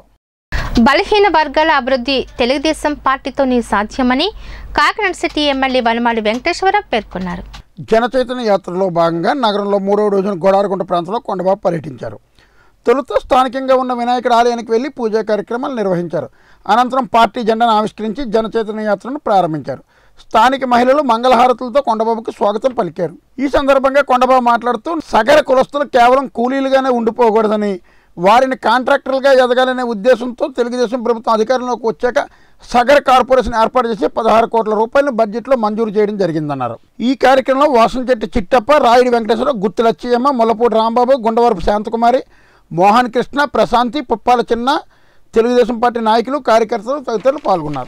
బలహీన వర్గాల అభివృద్ధి తెలుగుదేశం పార్టీతోనే సాధ్యమని కాకినాడ సిటీ ఎమ్మెల్యే వనమాలి వెంకటేశ్వరరావు పేర్కొన్నారు జనచైతన్య యాత్రలో భాగంగా నగరంలో మూడవ రోజున గోడారకుంట ప్రాంతంలో కొండబాబు పర్యటించారు తొలుత స్థానికంగా ఉన్న వినాయకుడి ఆలయానికి వెళ్లి పూజా కార్యక్రమాలు నిర్వహించారు అనంతరం పార్టీ జెండాను ఆవిష్కరించి జనచైతన్య యాత్రను ప్రారంభించారు స్థానిక మహిళలు మంగళహారతులతో కొండబాబుకు స్వాగతం పలికారు ఈ సందర్భంగా కొండబాబు మాట్లాడుతూ సగర కులస్తులు కేవలం కూలీలుగానే ఉండిపోకూడదని వారిని కాంట్రాక్టర్లుగా ఎదగాలనే ఉద్దేశంతో తెలుగుదేశం ప్రభుత్వం అధికారంలోకి వచ్చాక సగర కార్పొరేషన్ ఏర్పాటు చేసి పదహారు కోట్ల రూపాయలను బడ్జెట్లో మంజూరు చేయడం జరిగిందన్నారు ఈ కార్యక్రమంలో వాసంచెట్టి చిట్టప్ప రాయుడి వెంకటేశ్వరరావు గుత్తి లచ్చయ్యమ్మ ముల్లపూడి రాంబాబు గుండవరపు శాంతకుమారి మోహన్ కృష్ణ ప్రశాంతి పుప్పాల చిన్న తెలుగుదేశం పార్టీ నాయకులు కార్యకర్తలు తదితరులు పాల్గొన్నారు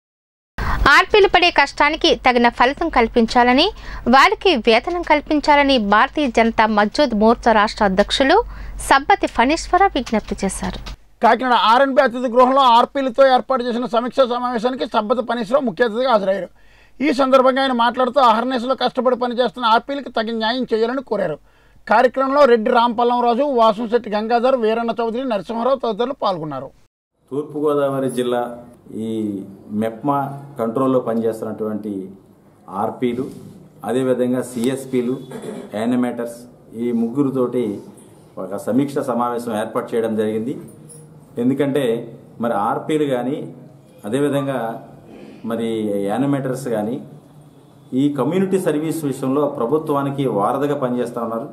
ఆర్పీలు పడే కష్టానికి తగిన ఫలితం కల్పించాలని వారికి వేతనం కల్పించాలని భారతీయ జనతా మజ్జూద్ మోర్చా రాష్ట్ర అధ్యక్షులు సబ్బతి ఫణీశ్వర విజ్ఞప్తి చేశారు కాకినాడ ఆర్ఎన్బి అతిథి గృహంలో ఆర్పీలతో ఏర్పాటు చేసిన సమీక్షా సమావేశానికి సబ్బత పనీశ్వరరావు ముఖ్య అతిథిగా హాజరయ్యారు ఈ సందర్భంగా ఆయన మాట్లాడుతూ అహర్నేసులో కష్టపడి పనిచేస్తున్న ఆర్పీలకు తగిన న్యాయం చేయాలని కోరారు కార్యక్రమంలో రెడ్డి రాంపల్లం రాజు వాసంశెట్టి గంగాధర్ వీరన్న చౌదరి నరసింహారావు తదితరులు పాల్గొన్నారు తూర్పుగోదావరి జిల్లా ఈ మెప్మా కంట్రోల్లో పనిచేస్తున్నటువంటి ఆర్పీలు అదేవిధంగా సిఎస్పీలు యానిమేటర్స్ ఈ ముగ్గురుతోటి ఒక సమీక్ష సమావేశం ఏర్పాటు చేయడం జరిగింది ఎందుకంటే మరి ఆర్పీలు కానీ అదేవిధంగా మరి యానిమేటర్స్ కానీ ఈ కమ్యూనిటీ సర్వీస్ విషయంలో ప్రభుత్వానికి వారధిగా పనిచేస్తూ ఉన్నారు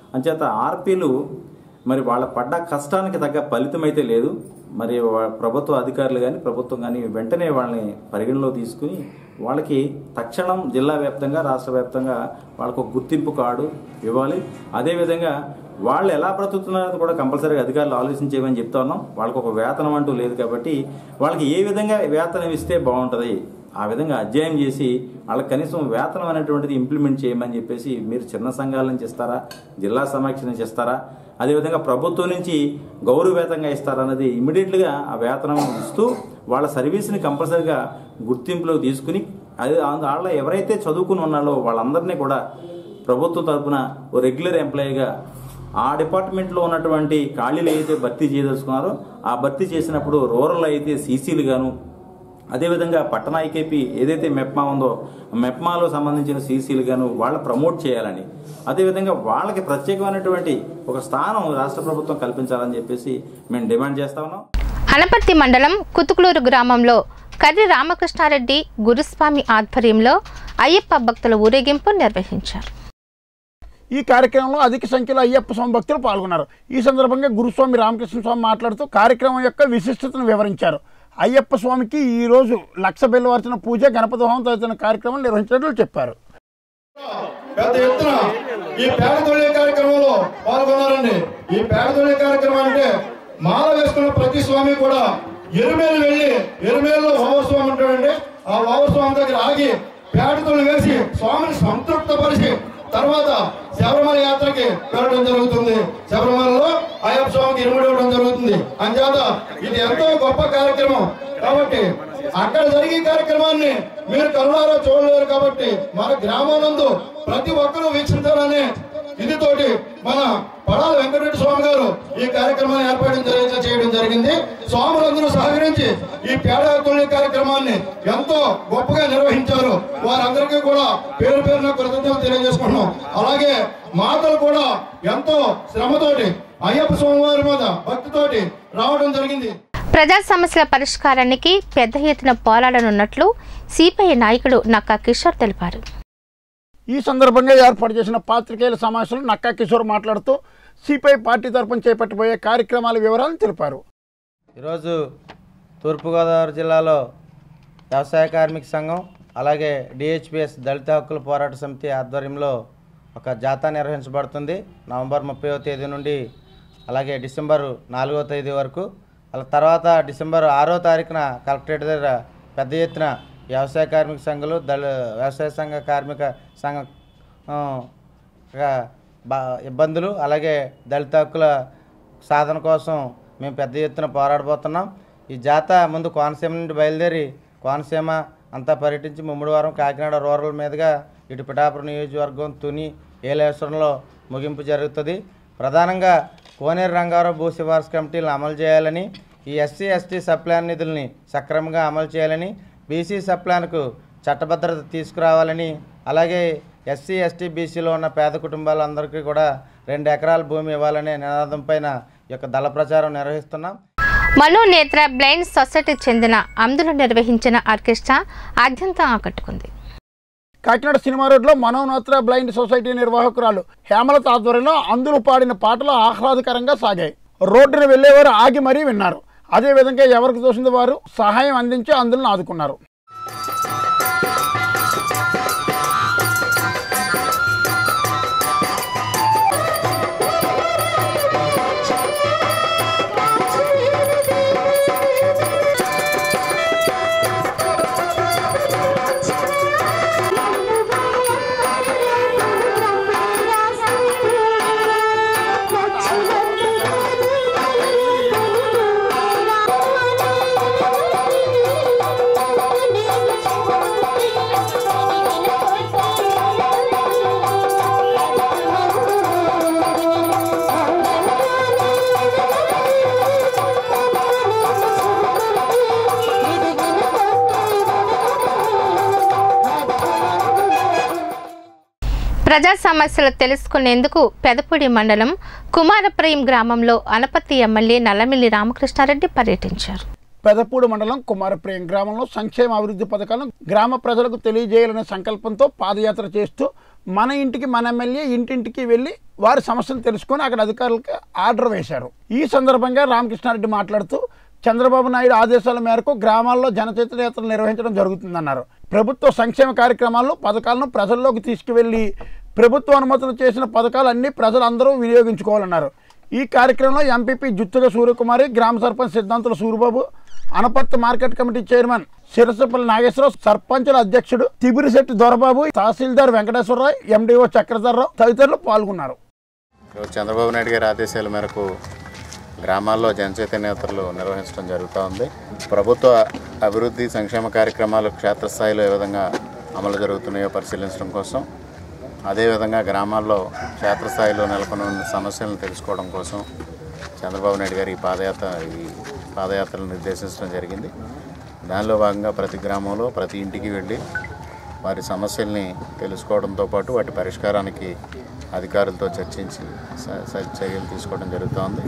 అంచేత ఆర్పీలు మరి వాళ్ళ పడ్డ కష్టానికి తగ్గ ఫలితం అయితే లేదు మరి వా- ప్రభుత్వ అధికారులు కానీ ప్రభుత్వం కానీ వెంటనే వాళ్ళని పరిగణలో తీసుకుని వాళ్ళకి తక్షణం జిల్లా వ్యాప్తంగా రాష్ట్ర వ్యాప్తంగా వాళ్ళకు ఒక గుర్తింపు కార్డు ఇవ్వాలి అదేవిధంగా వాళ్ళు ఎలా బ్రతుకుతున్నారో కూడా కంపల్సరీగా అధికారులు ఆలోచించేయమని చెప్తా ఉన్నాం వాళ్ళకు ఒక వేతనం అంటూ లేదు కాబట్టి వాళ్ళకి ఏ విధంగా వేతనం ఇస్తే బాగుంటుంది ఆ విధంగా అధ్యయనం చేసి వాళ్ళకి కనీసం వేతనం అనేటువంటిది ఇంప్లిమెంట్ చేయమని చెప్పేసి మీరు చిన్న సంఘాల నుంచి ఇస్తారా జిల్లా సమాఖ్య నుంచి ఇస్తారా అదేవిధంగా ప్రభుత్వం నుంచి గౌరవవేతంగా ఇస్తారన్నది ఇమీడియట్గా ఆ వేతనం ఇస్తూ వాళ్ళ సర్వీస్ని కంపల్సరీగా గుర్తింపులో తీసుకుని అది వాళ్ళ ఎవరైతే చదువుకుని ఉన్నారో వాళ్ళందరినీ కూడా ప్రభుత్వం తరపున ఓ రెగ్యులర్ ఎంప్లాయీగా ఆ డిపార్ట్మెంట్లో ఉన్నటువంటి ఖాళీలు అయితే భర్తీ చేయదలుచుకున్నారో ఆ భర్తీ చేసినప్పుడు రూరల్ అయితే సీసీలు గాను అదేవిధంగా పట్టణ ఐకేపీ ఏదైతే మెప్మా ఉందో మెప్మాలో సంబంధించిన సీసీలు గాను వాళ్ళు ప్రమోట్ చేయాలని అదేవిధంగా వాళ్ళకి ప్రత్యేకమైనటువంటి ఒక స్థానం రాష్ట్ర ప్రభుత్వం కల్పించాలని చెప్పేసి మేము డిమాండ్ చేస్తా ఉన్నాం అనపర్తి మండలం కుతుకులూరు గ్రామంలో కర్రి రామకృష్ణారెడ్డి గురుస్వామి ఆధ్వర్యంలో అయ్యప్ప భక్తుల ఊరేగింపు నిర్వహించారు ఈ కార్యక్రమంలో అధిక సంఖ్యలో అయ్యప్ప స్వామి భక్తులు పాల్గొన్నారు ఈ సందర్భంగా గురుస్వామి రామకృష్ణ స్వామి మాట్లాడుతూ కార్యక్రమం యొక్క విశిష్టతను వివరించారు అయ్యప్ప స్వామికి ఈ రోజు లక్ష బెల్లవార్చిన పూజ గణపతి హోమం తదితర కార్యక్రమం నిర్వహించినట్లు చెప్పారు పెద్ద ఎత్తున ఈ పేడ తొలే కార్యక్రమంలో పాల్గొన్నారండి ఈ పేడ తొలే కార్యక్రమం అంటే మాల వేసుకున్న ప్రతి స్వామి కూడా ఎరుమేలు వెళ్ళి ఎరుమేలులో వావస్వామి ఉంటాడండి ఆ వావస్వామి దగ్గర ఆగి పేడ తొలి వేసి స్వామిని సంతృప్తపరిచి తర్వాత శబరిమల యాత్రకి వెళ్ళడం జరుగుతుంది శబరిమలలో అయ్యప్ప స్వామికి ఇరుముడి ఇవ్వడం జరుగుతుంది అంచేత ఇది ఎంతో గొప్ప కార్యక్రమం కాబట్టి అక్కడ జరిగే కార్యక్రమాన్ని మీరు కరుణారా చూడలేరు కాబట్టి మన గ్రామానందు ప్రతి ఒక్కరూ వీక్షించాలనే ఇది తోటి మన పడాల వెంకటరెడ్డి స్వామి గారు ఈ కార్యక్రమాన్ని ఏర్పాటు జరిగి- చేయడం జరిగింది స్వాములందరూ సహకరించి ఈ పేడ తొలి కార్యక్రమాన్ని ఎంతో గొప్పగా నిర్వహించారు వారందరికీ కూడా పేరు పేరున కృతజ్ఞతలు తెలియజేసుకుంటున్నాం అలాగే మాతలు కూడా ఎంతో శ్రమతోటి అయ్యప్ప స్వామి వారి మీద భక్తితోటి రావడం జరిగింది ప్రజా సమస్యల పరిష్కారానికి పెద్ద ఎత్తున పోరాడనున్నట్లు సిపిఐ నాయకుడు నక్కా కిషోర్ తెలిపారు ఈ సందర్భంగా ఏర్పాటు చేసిన పాత్రికేయుల సమావేశంలో నక్కా కిషోర్ మాట్లాడుతూ సిపిఐ పార్టీ తరపున చేపట్టబోయే కార్యక్రమాల వివరాలను తెలిపారు ఈరోజు తూర్పుగోదావరి జిల్లాలో వ్యవసాయ కార్మిక సంఘం అలాగే డిహెచ్పిఎస్ దళిత హక్కుల పోరాట సమితి ఆధ్వర్యంలో ఒక జాతా నిర్వహించబడుతుంది నవంబర్ ముప్పైవ తేదీ నుండి అలాగే డిసెంబర్ నాలుగవ తేదీ వరకు అలా తర్వాత డిసెంబర్ ఆరో తారీఖున కలెక్టరేట్ దగ్గర పెద్ద ఎత్తున వ్యవసాయ కార్మిక సంఘాలు దళ వ్యవసాయ సంఘ కార్మిక సంఘ ఆ, గా బా ఇబ్బందులు అలాగే దళిత హక్కుల సాధన కోసం మేము పెద్ద ఎత్తున పోరాడబోతున్నాం ఈ జాత ముందు కోనసీమ నుండి బయలుదేరి కోనసీమ అంతా పర్యటించి ముమ్మడివారం కాకినాడ రూరల్ మీదుగా ఇటు పిఠాపురం నియోజకవర్గం తుని ఏలేశ్వరంలో ముగింపు జరుగుతుంది ప్రధానంగా కోనేరు రంగారావు భూ సిఫార్సు కమిటీలను అమలు చేయాలని ఈ ఎస్సీ ఎస్టీ సప్లాన్ నిధుల్ని సక్రమంగా అమలు చేయాలని బీసీ సప్లాన్కు చట్టభద్రత తీసుకురావాలని అలాగే ఎస్సీ ఎస్టీ బీసీలో ఉన్న పేద కుటుంబాలందరికీ కూడా రెండు ఎకరాల భూమి ఇవ్వాలనే నినాదం పైన ఈ యొక్క దళ ప్రచారం నిర్వహిస్తున్నాం మనోనేత్ర బ్లైండ్ సొసైటీకి చెందిన అంధులు నిర్వహించిన ఆర్కెస్ట్రా అత్యంత ఆకట్టుకుంది కాకినాడ సినిమా రోడ్లో మనోనేత్ర బ్లైండ్ సొసైటీ నిర్వాహకురాలు హేమలత ఆధ్వర్యంలో అందులు పాడిన పాటలు ఆహ్లాదకరంగా సాగాయి రోడ్డును వెళ్లేవారు ఆగి మరీ విన్నారు అదేవిధంగా ఎవరికి తోసింది వారు సహాయం అందించి అందులను ఆదుకున్నారు ప్రజా సమస్యలు తెలుసుకునేందుకు పెదపూడి మండలం కుమారప్రయం గ్రామంలో అనపత్తి ఎమ్మెల్యే నల్లమిల్లి రామకృష్ణారెడ్డి పర్యటించారు పెదపూడి మండలం కుమారప్రియం గ్రామంలో సంక్షేమ అభివృద్ధి పథకాలను గ్రామ ప్రజలకు తెలియజేయాలనే సంకల్పంతో పాదయాత్ర చేస్తూ మన ఇంటికి మన ఎమ్మెల్యే ఇంటింటికి వెళ్ళి వారి సమస్యలు తెలుసుకొని అక్కడ అధికారులకు ఆర్డర్ వేశారు ఈ సందర్భంగా రామకృష్ణారెడ్డి మాట్లాడుతూ చంద్రబాబు నాయుడు ఆదేశాల మేరకు గ్రామాల్లో జనచైతన్య యాత్రలు నిర్వహించడం జరుగుతుందన్నారు ప్రభుత్వ సంక్షేమ కార్యక్రమాలను పథకాలను ప్రజల్లోకి తీసుకువెళ్ళి ప్రభుత్వ అనుమతులు చేసిన పథకాలు అన్ని ప్రజలందరూ వినియోగించుకోవాలన్నారు ఈ కార్యక్రమంలో ఎంపీపీ జుత్తుగ సూర్యకుమారి గ్రామ sarpanch Siddhantula Suribabu Anaparthi market committee chairman Sirasapalli Nageswararao సర్పంచుల అధ్యక్షుడు తిబిరిశెట్టి దొరబాబు తహసీల్దార్ వెంకటేశ్వరరావు ఎండిఓ చక్రధర్రావు తదితరులు పాల్గొన్నారు ఈరోజు చంద్రబాబు నాయుడు గారి ఆదేశాల మేరకు గ్రామాల్లో జనచైతన్య యాత్రలు నిర్వహించడం జరుగుతూ ఉంది ప్రభుత్వ అభివృద్ధి సంక్షేమ కార్యక్రమాలు క్షేత్రస్థాయిలో ఏ విధంగా అమలు జరుగుతున్నాయో పరిశీలించడం కోసం అదేవిధంగా గ్రామాల్లో క్షేత్రస్థాయిలో నెలకొని ఉన్న సమస్యలను తెలుసుకోవడం కోసం చంద్రబాబు నాయుడు గారు ఈ పాదయాత్ర ఈ పాదయాత్రలు నిర్దేశించడం జరిగింది దానిలో భాగంగా ప్రతి గ్రామంలో ప్రతి ఇంటికి వెళ్ళి వారి సమస్యల్ని తెలుసుకోవడంతో పాటు వాటి పరిష్కారానికి అధికారులతో చర్చించి స- స- చర్యలు తీసుకోవడం జరుగుతోంది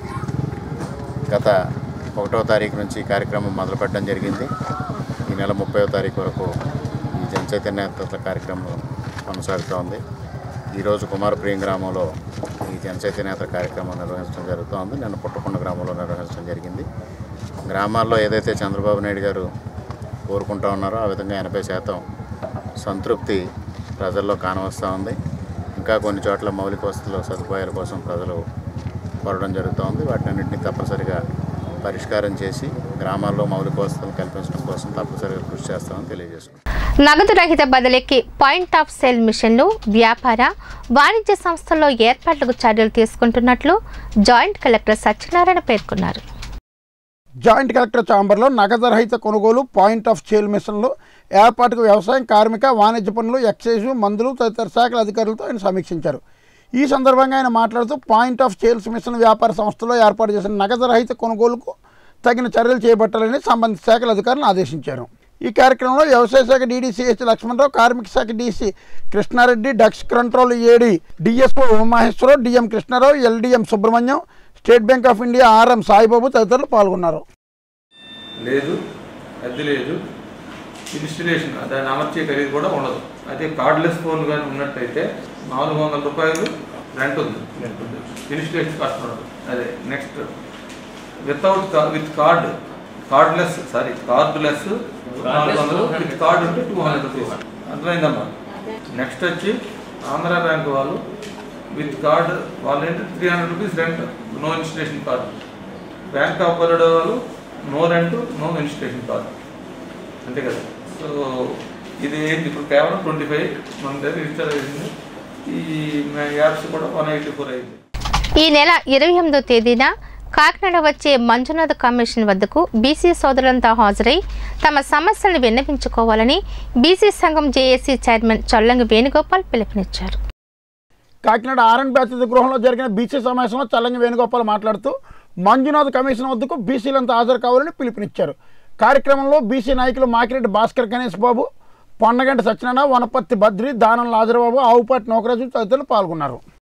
గత ఒకటో తారీఖు నుంచి ఈ కార్యక్రమం మొదలుపెట్టడం జరిగింది ఈ నెల ముప్పైవ తారీఖు వరకు ఈ జనచైతన్య యాత్ర కార్యక్రమం కొనసాగుతోంది ఈరోజు కుమారప్రియం గ్రామంలో ఈ జనచైతన్య యాత్ర కార్యక్రమం నిర్వహించడం జరుగుతోంది నిన్న పుట్టకొండ గ్రామంలో నిర్వహించడం జరిగింది గ్రామాల్లో ఏదైతే చంద్రబాబు నాయుడు గారు కోరుకుంటా ఉన్నారో ఆ విధంగా ఎనభై శాతం సంతృప్తి ప్రజల్లో కానవస్తూ ఉంది ఇంకా కొన్ని చోట్ల మౌలిక వసతుల సదుపాయాల కోసం ప్రజలు కోరడం జరుగుతోంది వాటినన్నింటినీ తప్పనిసరిగా పరిష్కారం చేసి గ్రామాల్లో మౌలిక వసతులు కల్పించడం కోసం తప్పనిసరిగా కృషి చేస్తామని తెలియజేసుకుంటున్నాను నగదు రహిత బదిలీకి పాయింట్ ఆఫ్ సేల్ మిషన్లు వ్యాపార వాణిజ్య సంస్థల్లో ఏర్పాట్లకు చర్యలు తీసుకుంటున్నట్లు జాయింట్ కలెక్టర్ సత్యనారాయణ పేర్కొన్నారు జాయింట్ కలెక్టర్ ఛాంబర్లో నగదు రహిత కొనుగోలు పాయింట్ ఆఫ్ సేల్ మిషన్లు ఏర్పాటుకు వ్యవసాయం కార్మిక వాణిజ్య పనులు ఎక్సైజ్ మందులు తదితర శాఖల అధికారులతో ఆయన సమీక్షించారు ఈ సందర్భంగా ఆయన మాట్లాడుతూ పాయింట్ ఆఫ్ సేల్స్ మిషన్ వ్యాపార సంస్థలో ఏర్పాటు చేసిన నగదు రహిత కొనుగోలుకు తగిన చర్యలు చేపట్టాలని సంబంధిత శాఖల అధికారులను ఆదేశించారు ఈ కార్యక్రమంలో వ్యవసాయ శాఖ డీడీసీహెచ్ లక్ష్మణరావు కార్మిక శాఖ DC Krishnareddy drugs control AD DSO Umamaheswararao DM Krishnarao LDM Subrahmanyam State Bank of India RM Saibabu తదితరులు పాల్గొన్నారు లేదు అది లేదు ఇన్స్టలేషన్ దాన్ని అమర్చే ఖరీదు కూడా ఉండదు అదే కార్డ్లెస్ ఫోన్ కానీ ఉన్నట్టయితే నాలుగు వందల రూపాయలు రెంట్ ఉంది ఇన్స్టలేషన్ కాస్ట్ ఉండదు అదే next without with card cardless sorry cardless నాలుగు వందలు విత్ కార్డ్ ఉంటే టూ హండ్రెడ్ రూపీస్ అర్థమైందమ్మా నెక్స్ట్ వచ్చి ఆంధ్ర బ్యాంక్ వాళ్ళు విత్ కార్డ్ వాళ్ళు ఏంటి three hundred rupees rent no installation card bank of Baroda వాళ్ళు no rent no installation card అంతే కదా సో ఇది ఏంటి ఇప్పుడు కేవలం ట్వంటీ ఫైవ్ మన దగ్గర రిజిస్టర్ అయింది ఈ యాప్స్ కూడా వన్ ఎయిటీ ఫోర్ అయింది ఈ నెల ఇరవై ఎనిమిదో తేదీన కాకినాడ వచ్చే మంజునాథ్ కమిషన్ వద్దకు బీసీ సోదరులంతా హాజరై తమ సమస్యలను విన్నవించుకోవాలని బీసీ సంఘం జేఏసీ చైర్మన్ చల్లంగి వేణుగోపాల్ పిలుపునిచ్చారు కాకినాడ ఆర్ఎన్ బ్యాచ్ గృహంలో జరిగిన బీసీ సమావేశంలో చల్లంగి వేణుగోపాల్ మాట్లాడుతూ మంజునాథ్ కమిషన్ వద్దకు బీసీలంతా హాజరు కావాలని పిలుపునిచ్చారు కార్యక్రమంలో బీసీ నాయకులు మాకిరెడ్డి భాస్కర్ గణేష్ బాబు పొన్నగంటి సత్యనారాయణ వనపర్తి బద్రి దానం లాజరబాబు ఆవుపాటి నోకరాజు తదితరులు పాల్గొన్నారు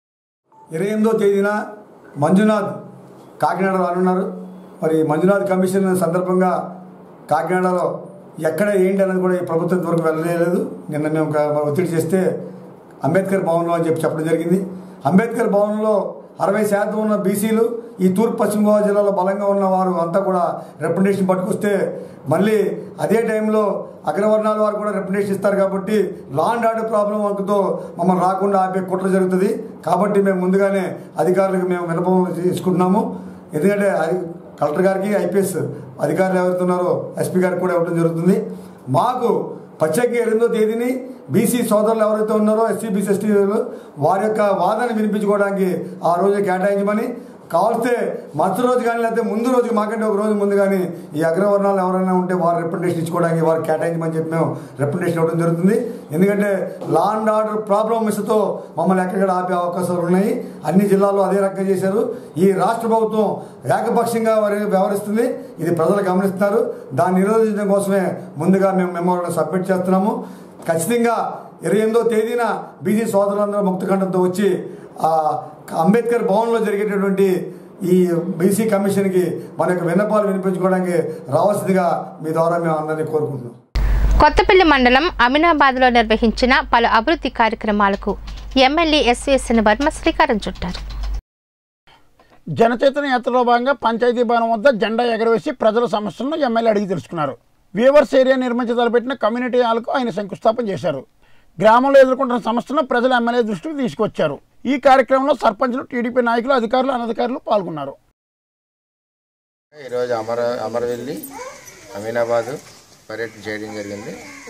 ఇరవై ఎనిమిదో తేదీన మంజునాథ్ కాకినాడ రానున్నారు మరి మంజునాథ్ కమిషన్ సందర్భంగా కాకినాడలో ఎక్కడ ఏంటి అన్నది కూడా ఈ ప్రభుత్వం ఇంతవరకు వెళ్ళలేదు నిన్న మేము ఒక ఒత్తిడి చేస్తే అంబేద్కర్ భవన్లో అని చెప్పి చెప్పడం జరిగింది అంబేద్కర్ భవన్లో అరవై శాతం ఉన్న బీసీలు ఈ తూర్పు పశ్చిమ గోదావరి జిల్లాలో బలంగా ఉన్న వారు అంతా కూడా రిప్రజెంటేషన్ పట్టుకొస్తే మళ్ళీ అదే టైంలో అగ్రవర్ణాల వారు కూడా రిప్రజెంటేషన్ ఇస్తారు కాబట్టి లా అండ్ ఆర్డర్ ప్రాబ్లం వంకతో మమ్మల్ని రాకుండా ఆపే కుట్ర జరుగుతుంది కాబట్టి మేము ముందుగానే అధికారులకు మేము వినపం తీసుకుంటున్నాము ఎందుకంటే అది కలెక్టర్ గారికి ఐపీఎస్ అధికారులు ఎవరుతున్నారో ఎస్పీ గారికి కూడా ఇవ్వడం జరుగుతుంది మాకు ప్రత్యేక ఎనిమిదో తేదీని బీసీ సోదరులు ఎవరైతే ఉన్నారో ఎస్సీ బీసీ ఎస్టీలు వారి యొక్క వాదన వినిపించుకోవడానికి ఆ రోజు కేటాయించమని కావలిస్తే మరుసటి రోజు కానీ లేకపోతే ముందు రోజు మాకంటే ఒక రోజు ముందు కానీ ఈ అగ్రవర్ణాలు ఎవరైనా ఉంటే వారు రిప్రజెంటేషన్ ఇచ్చుకోవడానికి వారు కేటాయించమని చెప్పి మేము రిప్రజెంటేషన్ ఇవ్వడం జరుగుతుంది ఎందుకంటే లా అండ్ ఆర్డర్ ప్రాబ్లం మిస్తో మమ్మల్ని ఎక్కడిక్కడ ఆపే అవకాశాలు ఉన్నాయి అన్ని జిల్లాల్లో అదే రకంగా చేశారు ఈ రాష్ట్ర ప్రభుత్వం ఏకపక్షంగా వారి వ్యవహరిస్తుంది ఇది ప్రజలు గమనిస్తున్నారు దాన్ని నిరోధించడం కోసమే ముందుగా మేము మెమోరాండం సబ్మిట్ చేస్తున్నాము ఖచ్చితంగా ఇరవై ఎనిమిదో తేదీన బీజీ సోదరులందరూ ముక్తఖండంతో వచ్చి ఆ అంబేద్కర్ భవన్లో జరిగేటటువంటి ఈ బీసీ కమిషన్కి మన యొక్క విన్నపాలు వినిపించుకోవడానికి రావాల్సిందిగా మీ ద్వారా మేము అందరినీ కోరుకుంటున్నాం కొత్తపల్లి మండలం అమినాబాద్లో నిర్వహించిన పలు అభివృద్ధి కార్యక్రమాలకు ఎమ్మెల్యే ఎస్వీఎస్ఎన్ వర్మ శ్రీకారం చుట్టారు జనచేతన యాత్రలో భాగంగా పంచాయతీ భవనం వద్ద జెండా ఎగరవేసి ప్రజల సమస్యలను ఎమ్మెల్యే అడిగి తెలుసుకున్నారు వీవర్స్ ఏరియా నిర్మించి తలపెట్టిన కమ్యూనిటీ హాల్కు ఆయన శంకుస్థాపన చేశారు గ్రామంలో ఎదుర్కొంటున్న సమస్యలను ప్రజల ఎమ్మెల్యే దృష్టికి తీసుకొచ్చారు ఈ కార్యక్రమంలో సర్పంచులు టీడీపీ నాయకులు అధికారులు అనధికారులు పాల్గొన్నారు ఈరోజు అమర అమరవెల్లి అమీనాబాదు పర్యటన చేయడం జరిగింది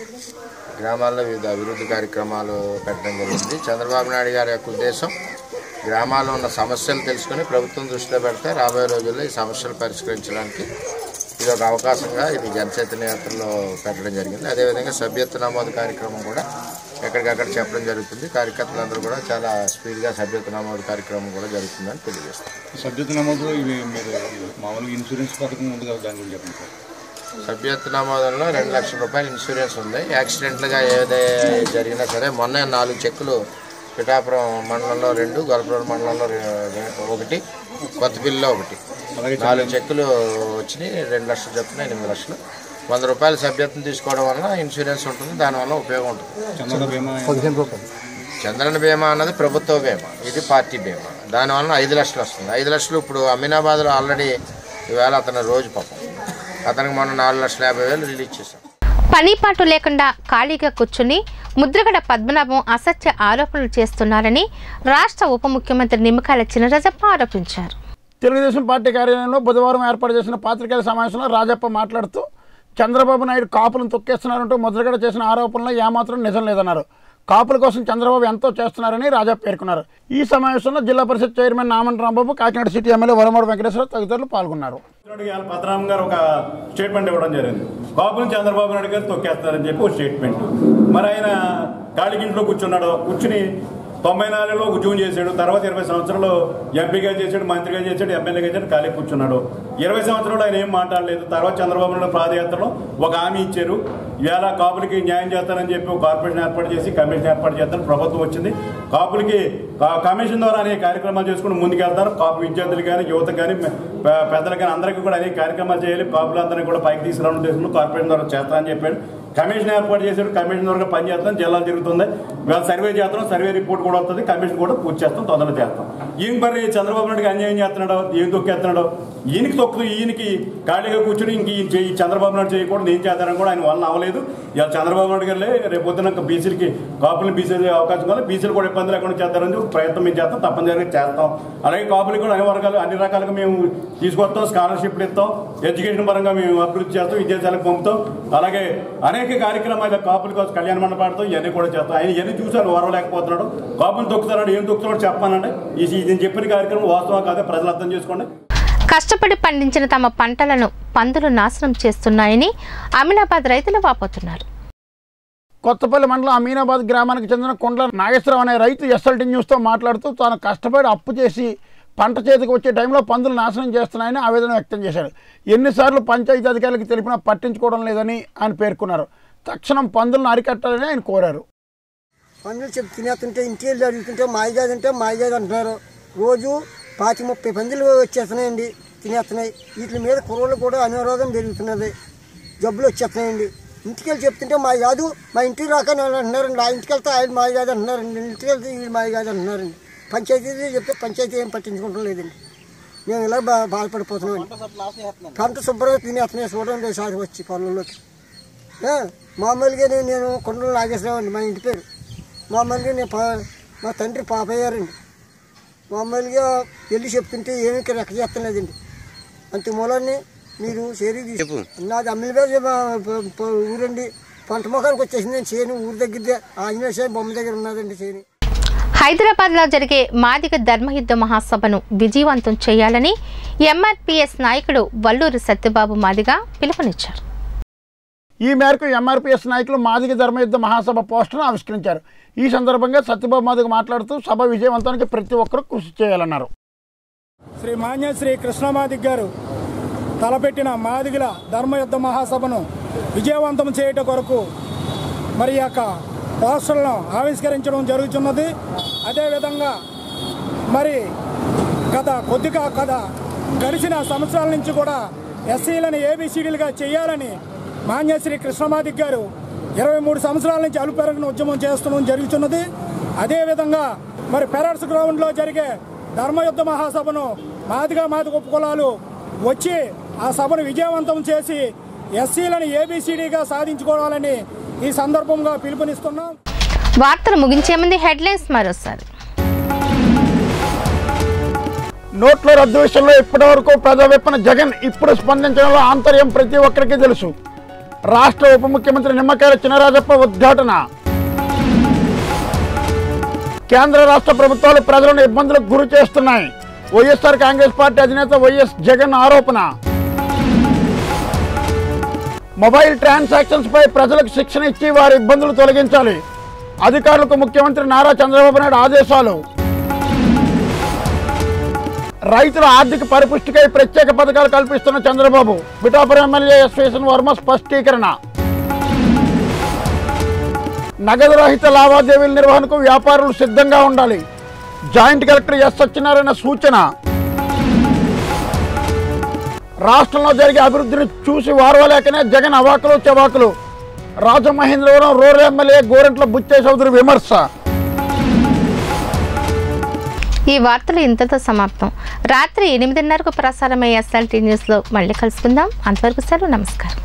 గ్రామాల్లో వివిధ అభివృద్ధి కార్యక్రమాలు పెట్టడం జరిగింది చంద్రబాబు నాయుడు గారి యొక్క ఉద్దేశం గ్రామాల్లో ఉన్న సమస్యలు తెలుసుకొని ప్రభుత్వం దృష్టిలో పెడితే రాబోయే రోజుల్లో ఈ సమస్యలు పరిష్కరించడానికి ఇది ఒక అవకాశంగా ఇది జనచైతన్య యాత్రలో పెట్టడం జరిగింది అదేవిధంగా సభ్యత్వ నమోదు కార్యక్రమం కూడా ఎక్కడికక్కడ చెప్పడం జరుగుతుంది కార్యకర్తలందరూ కూడా చాలా స్పీడ్గా సభ్యత్వ నమోదు కార్యక్రమం కూడా జరుగుతుందని తెలియజేస్తాం సభ్యత నమోదు ఇవి మీరు మామూలుగా ఇన్సూరెన్స్ పథకం ఉంది కదా దాని గురించి చెప్పండి సార్ సభ్యత్వ నమోదంలో రెండు లక్షల రూపాయల ఇన్సూరెన్స్ ఉంది యాక్సిడెంట్లుగా ఏదే జరిగినా సరే మొన్న నాలుగు చెక్కులు పిఠాపురం మండలంలో రెండు గొల్లపురం మండలంలో రె- రె- ఒకటి కొత్తపల్లిలో ఒకటి నాలుగు చెక్కులు వచ్చినాయి రెండు లక్షలు చొప్పున ఎనిమిది లక్షలు వంద రూపాయల సభ్యత్వం తీసుకోవడం వల్ల ఇన్సూరెన్స్ ఉంటుంది దానివల్ల ఉపయోగం ఉంటుంది చంద్రబాబు బీమా పదిహేను రూపాయలు చంద్రన బీమా అన్నది ప్రభుత్వ బీమా ఇది పార్టీ బీమా దానివల్ల ఐదు లక్షలు వస్తుంది ఐదు లక్షలు ఇప్పుడు అమీనాబాద్లో ఆల్రెడీ ఈవేళ అతను రోజు పాపం అతనికి మొన్న నాలుగు లక్షల యాభై వేలు రిలీజ్ చేశాం పనిపాటు లేకుండా ఖాళీగా కూర్చుని ముద్రగడ పద్మనాభం అసత్య ఆరోపణలు చేస్తున్నారని రాష్ట్ర ఉప ముఖ్యమంత్రి నిమ్మకాయల చినరాజప్ప ఆరోపించారు తెలుగుదేశం పార్టీ కార్యాలయంలో బుధవారం ఏర్పాటు చేసిన పాత్రికేయుల సమావేశంలో రాజప్ప మాట్లాడుతూ చంద్రబాబు నాయుడు కాపులను తొక్కేస్తున్నారంటూ ముద్రగడ చేసిన ఆరోపణలో ఏమాత్రం నిజం లేదన్నారు కాపుల కోసం చంద్రబాబు ఎంతో చేస్తున్నారని రాజా పేర్కొన్నారు ఈ సమావేశంలో Zilla Parishad chairman Naman Rambabu Kakinada city MLA Varamudi Venkateswara తదితరులు పాల్గొన్నారు ఇవాళ పద్మనాభం గారు ఒక స్టేట్మెంట్ ఇవ్వడం జరిగింది బాబుని చంద్రబాబు నాయుడు గారు తొక్కేస్తారని చెప్పి ఒక స్టేట్మెంట్ మరి ఆయన గాలిగింట్లో కూర్చున్నాడు కూర్చుని తొంభై నాలుగులో ఉద్యోగం చేశాడు తర్వాత ఇరవై సంవత్సరాలు ఎంపీగా చేశాడు మంత్రిగా చేశాడు ఎమ్మెల్యేగా చేశాడు ఖాళీ కూర్చున్నాడు ఇరవై సంవత్సరాలు ఆయన ఏం మాట్లాడలేదు తర్వాత చంద్రబాబు నాయుడు పాదయాత్రలో ఒక హామీ ఇచ్చారు ఇవాళ కాపులకి న్యాయం చేస్తానని చెప్పి ఒక కార్పొరేషన్ ఏర్పాటు చేసి కమిషన్ ఏర్పాటు చేస్తాను ప్రభుత్వం వచ్చింది కాపులకి కా- కమిషన్ ద్వారా అనేక కార్యక్రమాలు చేసుకుని ముందుకెళ్తారు కాపు విద్యార్థులు కానీ యువత కానీ పె- పెద్దలు కానీ అందరికీ కూడా అనేక కార్యక్రమాలు చేయాలి కాపులందరినీ కూడా పైకి తీసుకురావడం ఉద్దేశంలో కార్పొరేషన్ ద్వారా చేస్తానని చెప్పాడు కమిషన్ ఏర్పాటు చేశాడు కమిషన్ ద్వారా పని చేస్తాం జిల్లాలు తిరుగుతుంది ఇవాళ సర్వే చేస్తాం సర్వే రిపోర్ట్ కూడా వస్తుంది కమిషన్ కూడా పూర్తి చేస్తాం తొందరగా చేస్తాం ఈయన మరి చంద్రబాబు నాయుడుకి అన్యాయం చేస్తున్నాడు ఏం తొక్కేస్తున్నాడు ఈయనకి తొక్కు ఈయనకి ఖాళీగా కూర్చుని ఇంక ఈయన చేయి చంద్రబాబు నాయుడు చేయకూడదు ఏం చేస్తారని కూడా ఆయన వల్ల అవ్వలేదు ఇవాళ చంద్రబాబు నాయుడు గారు రేపు పొద్దున బీసీలకి కాపులు బీసీలు అవకాశం వల్ల బీసీలు కూడా ఇబ్బంది లేకుండా చేస్తారని ఒక ప్రయత్నం మేము చేస్తాం తప్పనిసరిగా చేస్తాం అలాగే కాపులు కూడా అన్ని వర్గాలు అన్ని రకాలుగా మేము తీసుకొస్తాం స్కాలర్షిప్లు ఇస్తాం ఎడ్యుకేషన్ పరంగా మేము అభివృద్ధి చేస్తాం విద్యాశాలకు పంపుతాం అలాగే అనేక కార్యక్రమాలు కాపుల కోసం కళ్యాణ మండపాడతాం ఇవన్నీ కూడా చేస్తాం ఆయన ఇవన్నీ చూసాను ఓరవలేకపోతున్నాడు కాపులు తొక్కుతున్నాడు ఏం తొక్కుతున్నాడు చెప్పానండి ఈ ఇది చెప్పిన కార్యక్రమం వాస్తవం కాదే ప్రజలు అర్థం చేసుకోండి కష్టపడి పండించిన తమ పంటలను పందులు నాశనం చేస్తున్నాయని అమినాబాద్ రైతులు వాపోతున్నారు కొత్తపల్లి మండలం అమీనాబాద్ గ్రామానికి చెందిన కొండల నాగేశ్వరరావు అనే రైతు ఎస్ఎల్టీ న్యూస్తో మాట్లాడుతూ తాను కష్టపడి అప్పు చేసి పంట చేతికి వచ్చే టైంలో పందులు నాశనం చేస్తున్నాయని ఆవేదన వ్యక్తం చేశారు ఎన్నిసార్లు పంచాయతీ అధికారులకు తెలిపినా పట్టించుకోవడం లేదని ఆయన పేర్కొన్నారు తక్షణం పందులను అరికట్టాలని ఆయన కోరారు పందులు చెప్పి తినేస్తుంటే ఇంటికి వెళ్ళి అడుగుతుంటే మాయగాది అంటే మాయగాది అంటున్నారు రోజు పాతి ముప్పై పందులు వచ్చేస్తున్నాయండి తినేస్తున్నాయి వీటి మీద కుర్రలు కూడా అనారోగ్యం పెరుగుతున్నది జబ్బులు వచ్చేస్తున్నాయండి ఇంటికి వెళ్ళి చెప్తుంటే మాయ కాదు మా ఇంటికి రాక నన్ను అంటున్నారండి ఆ ఇంటికి వెళ్తే ఆయన మాయ కాదు అంటున్నారండి ఇంటికి వెళ్తే వీళ్ళు మాయ కాదు అంటున్నారండి పంచాయతీ చెప్తే పంచాయతీ ఏం పట్టించుకోవడం లేదండి మేము ఇలా బా బాధపడిపోతున్నామండి పంట శుభ్రంగా తినేస్తున్నాయి చూడండి సారి వచ్చి పొలంలోకి ఆ, మామూలుగా నేను నేను కొండలు నాగేశ్వరరావు మా ఇంటి పేరు మామూలుగా నేను పా మా తండ్రి పాపయ్యారండి మామూలుగా వెళ్ళి చెప్తుంటే ఏమీ ఇక్కడ లెక్క చేస్తలేదండి అంత మూలాన్ని మీరు చేరి తీసు నాది అమ్మిలిపేట ఊరండి పంట మొఖానికి వచ్చేసింది నేను చేయను ఊరి దగ్గర ఆంజనేయ స్వామి బొమ్మ దగ్గర ఉన్నదండి చేయని హైదరాబాద్లో జరిగే మాదిగ ధర్మయుద్ధ మహాసభను విజయవంతం చేయాలని ఎంఆర్పీఎస్ నాయకుడు వల్లూరి సత్యబాబు మాదిగ పిలుపునిచ్చారు ఈ మేరకు ఎంఆర్పీఎస్ నాయకులు మాదిగ ధర్మయుద్ధ మహాసభ పోస్టర్ను ఆవిష్కరించారు ఈ సందర్భంగా సత్యబాబు మాదిగ మాట్లాడుతూ సభ విజయవంతానికి ప్రతి ఒక్కరూ కృషి చేయాలన్నారు శ్రీ మాన్య శ్రీ కృష్ణమాదిక్ గారు తలపెట్టిన మాదిగల ధర్మయుద్ధ మహాసభను విజయవంతం చేయట కొరకు మరి ఈ యొక్క పోస్టర్లను ఆవిష్కరించడం జరుగుతున్నది అదేవిధంగా మరి గత కొద్దిగా కథ గడిచిన సంవత్సరాల నుంచి కూడా ఎస్సీలను ఏబిసిడీలుగా చేయాలని మాన్యశ్రీ కృష్ణమాదిక్ గారు ఇరవై మూడు సంవత్సరాల నుంచి అలుపెరగని ఉద్యమం చేస్తున్నాం జరుగుతున్నది అదేవిధంగా మరి పెరడ్స్ గ్రౌండ్లో జరిగే ధర్మయుద్ధ మహాసభను మాదిగా మాదిగ ఉపకులాలు వచ్చి ఆ సభను విజయవంతం చేసి ఎస్సీలను ఏబిసిడిగా సాధించుకోవాలని ఈ సందర్భంగా పిలుపునిస్తున్నాం వార్తలు ముగించే ముందు హెడ్లైన్స్ మరోసారి నోట్ల రద్దు విషయంలో ఇప్పటి వరకు ప్రజావిప్పన జగన్ ఇప్పుడు స్పందించడంలో ఆంతర్యం ప్రతి ఒక్కరికి తెలుసు రాష్ట్ర ఉప ముఖ్యమంత్రి నిమ్మకాయల చినరాజప్ప ఉద్ఘాటన కేంద్ర రాష్ట్ర ప్రభుత్వాలు ప్రజలను ఇబ్బందులకు గురి చేస్తున్నాయి వైఎస్ఆర్ కాంగ్రెస్ పార్టీ అధినేత వైఎస్ జగన్ ఆరోపణ మొబైల్ ట్రాన్సాక్షన్స్ పై ప్రజలకు శిక్షణ ఇచ్చి వారి ఇబ్బందులు తొలగించాలి అధికారులకు ముఖ్యమంత్రి నారా చంద్రబాబు నాయుడు ఆదేశాలు రైతుల ఆర్థిక పరిపుష్టికై ప్రత్యేక పథకాలు కల్పిస్తున్న చంద్రబాబు పిఠాపురం ఎమ్మెల్యే ఎస్వేషన్ వర్మ స్పష్టీకరణ నగదు రహిత లావాదేవీల నిర్వహణకు వ్యాపారులు సిద్ధంగా ఉండాలి జాయింట్ కలెక్టర్ ఎస్ సత్యనారాయణ సూచన రాష్ట్రంలో జరిగే అభివృద్ధిని చూసి వారవలేకనే జగన్ అవాకులు చెవాకులు రాజమహేంద్రవరం రూరల్ ఎమ్మెల్యే గోరెంట్ల బుచ్చే చౌదరి విమర్శ ఈ వార్తలు ఇంతతో సమాప్తం రాత్రి ఎనిమిదిన్నరకు ప్రసారమయ్యే ఎస్ఎల్టీ న్యూస్లో మళ్ళీ కలుసుకుందాం అంతవరకు సెలవు నమస్కారం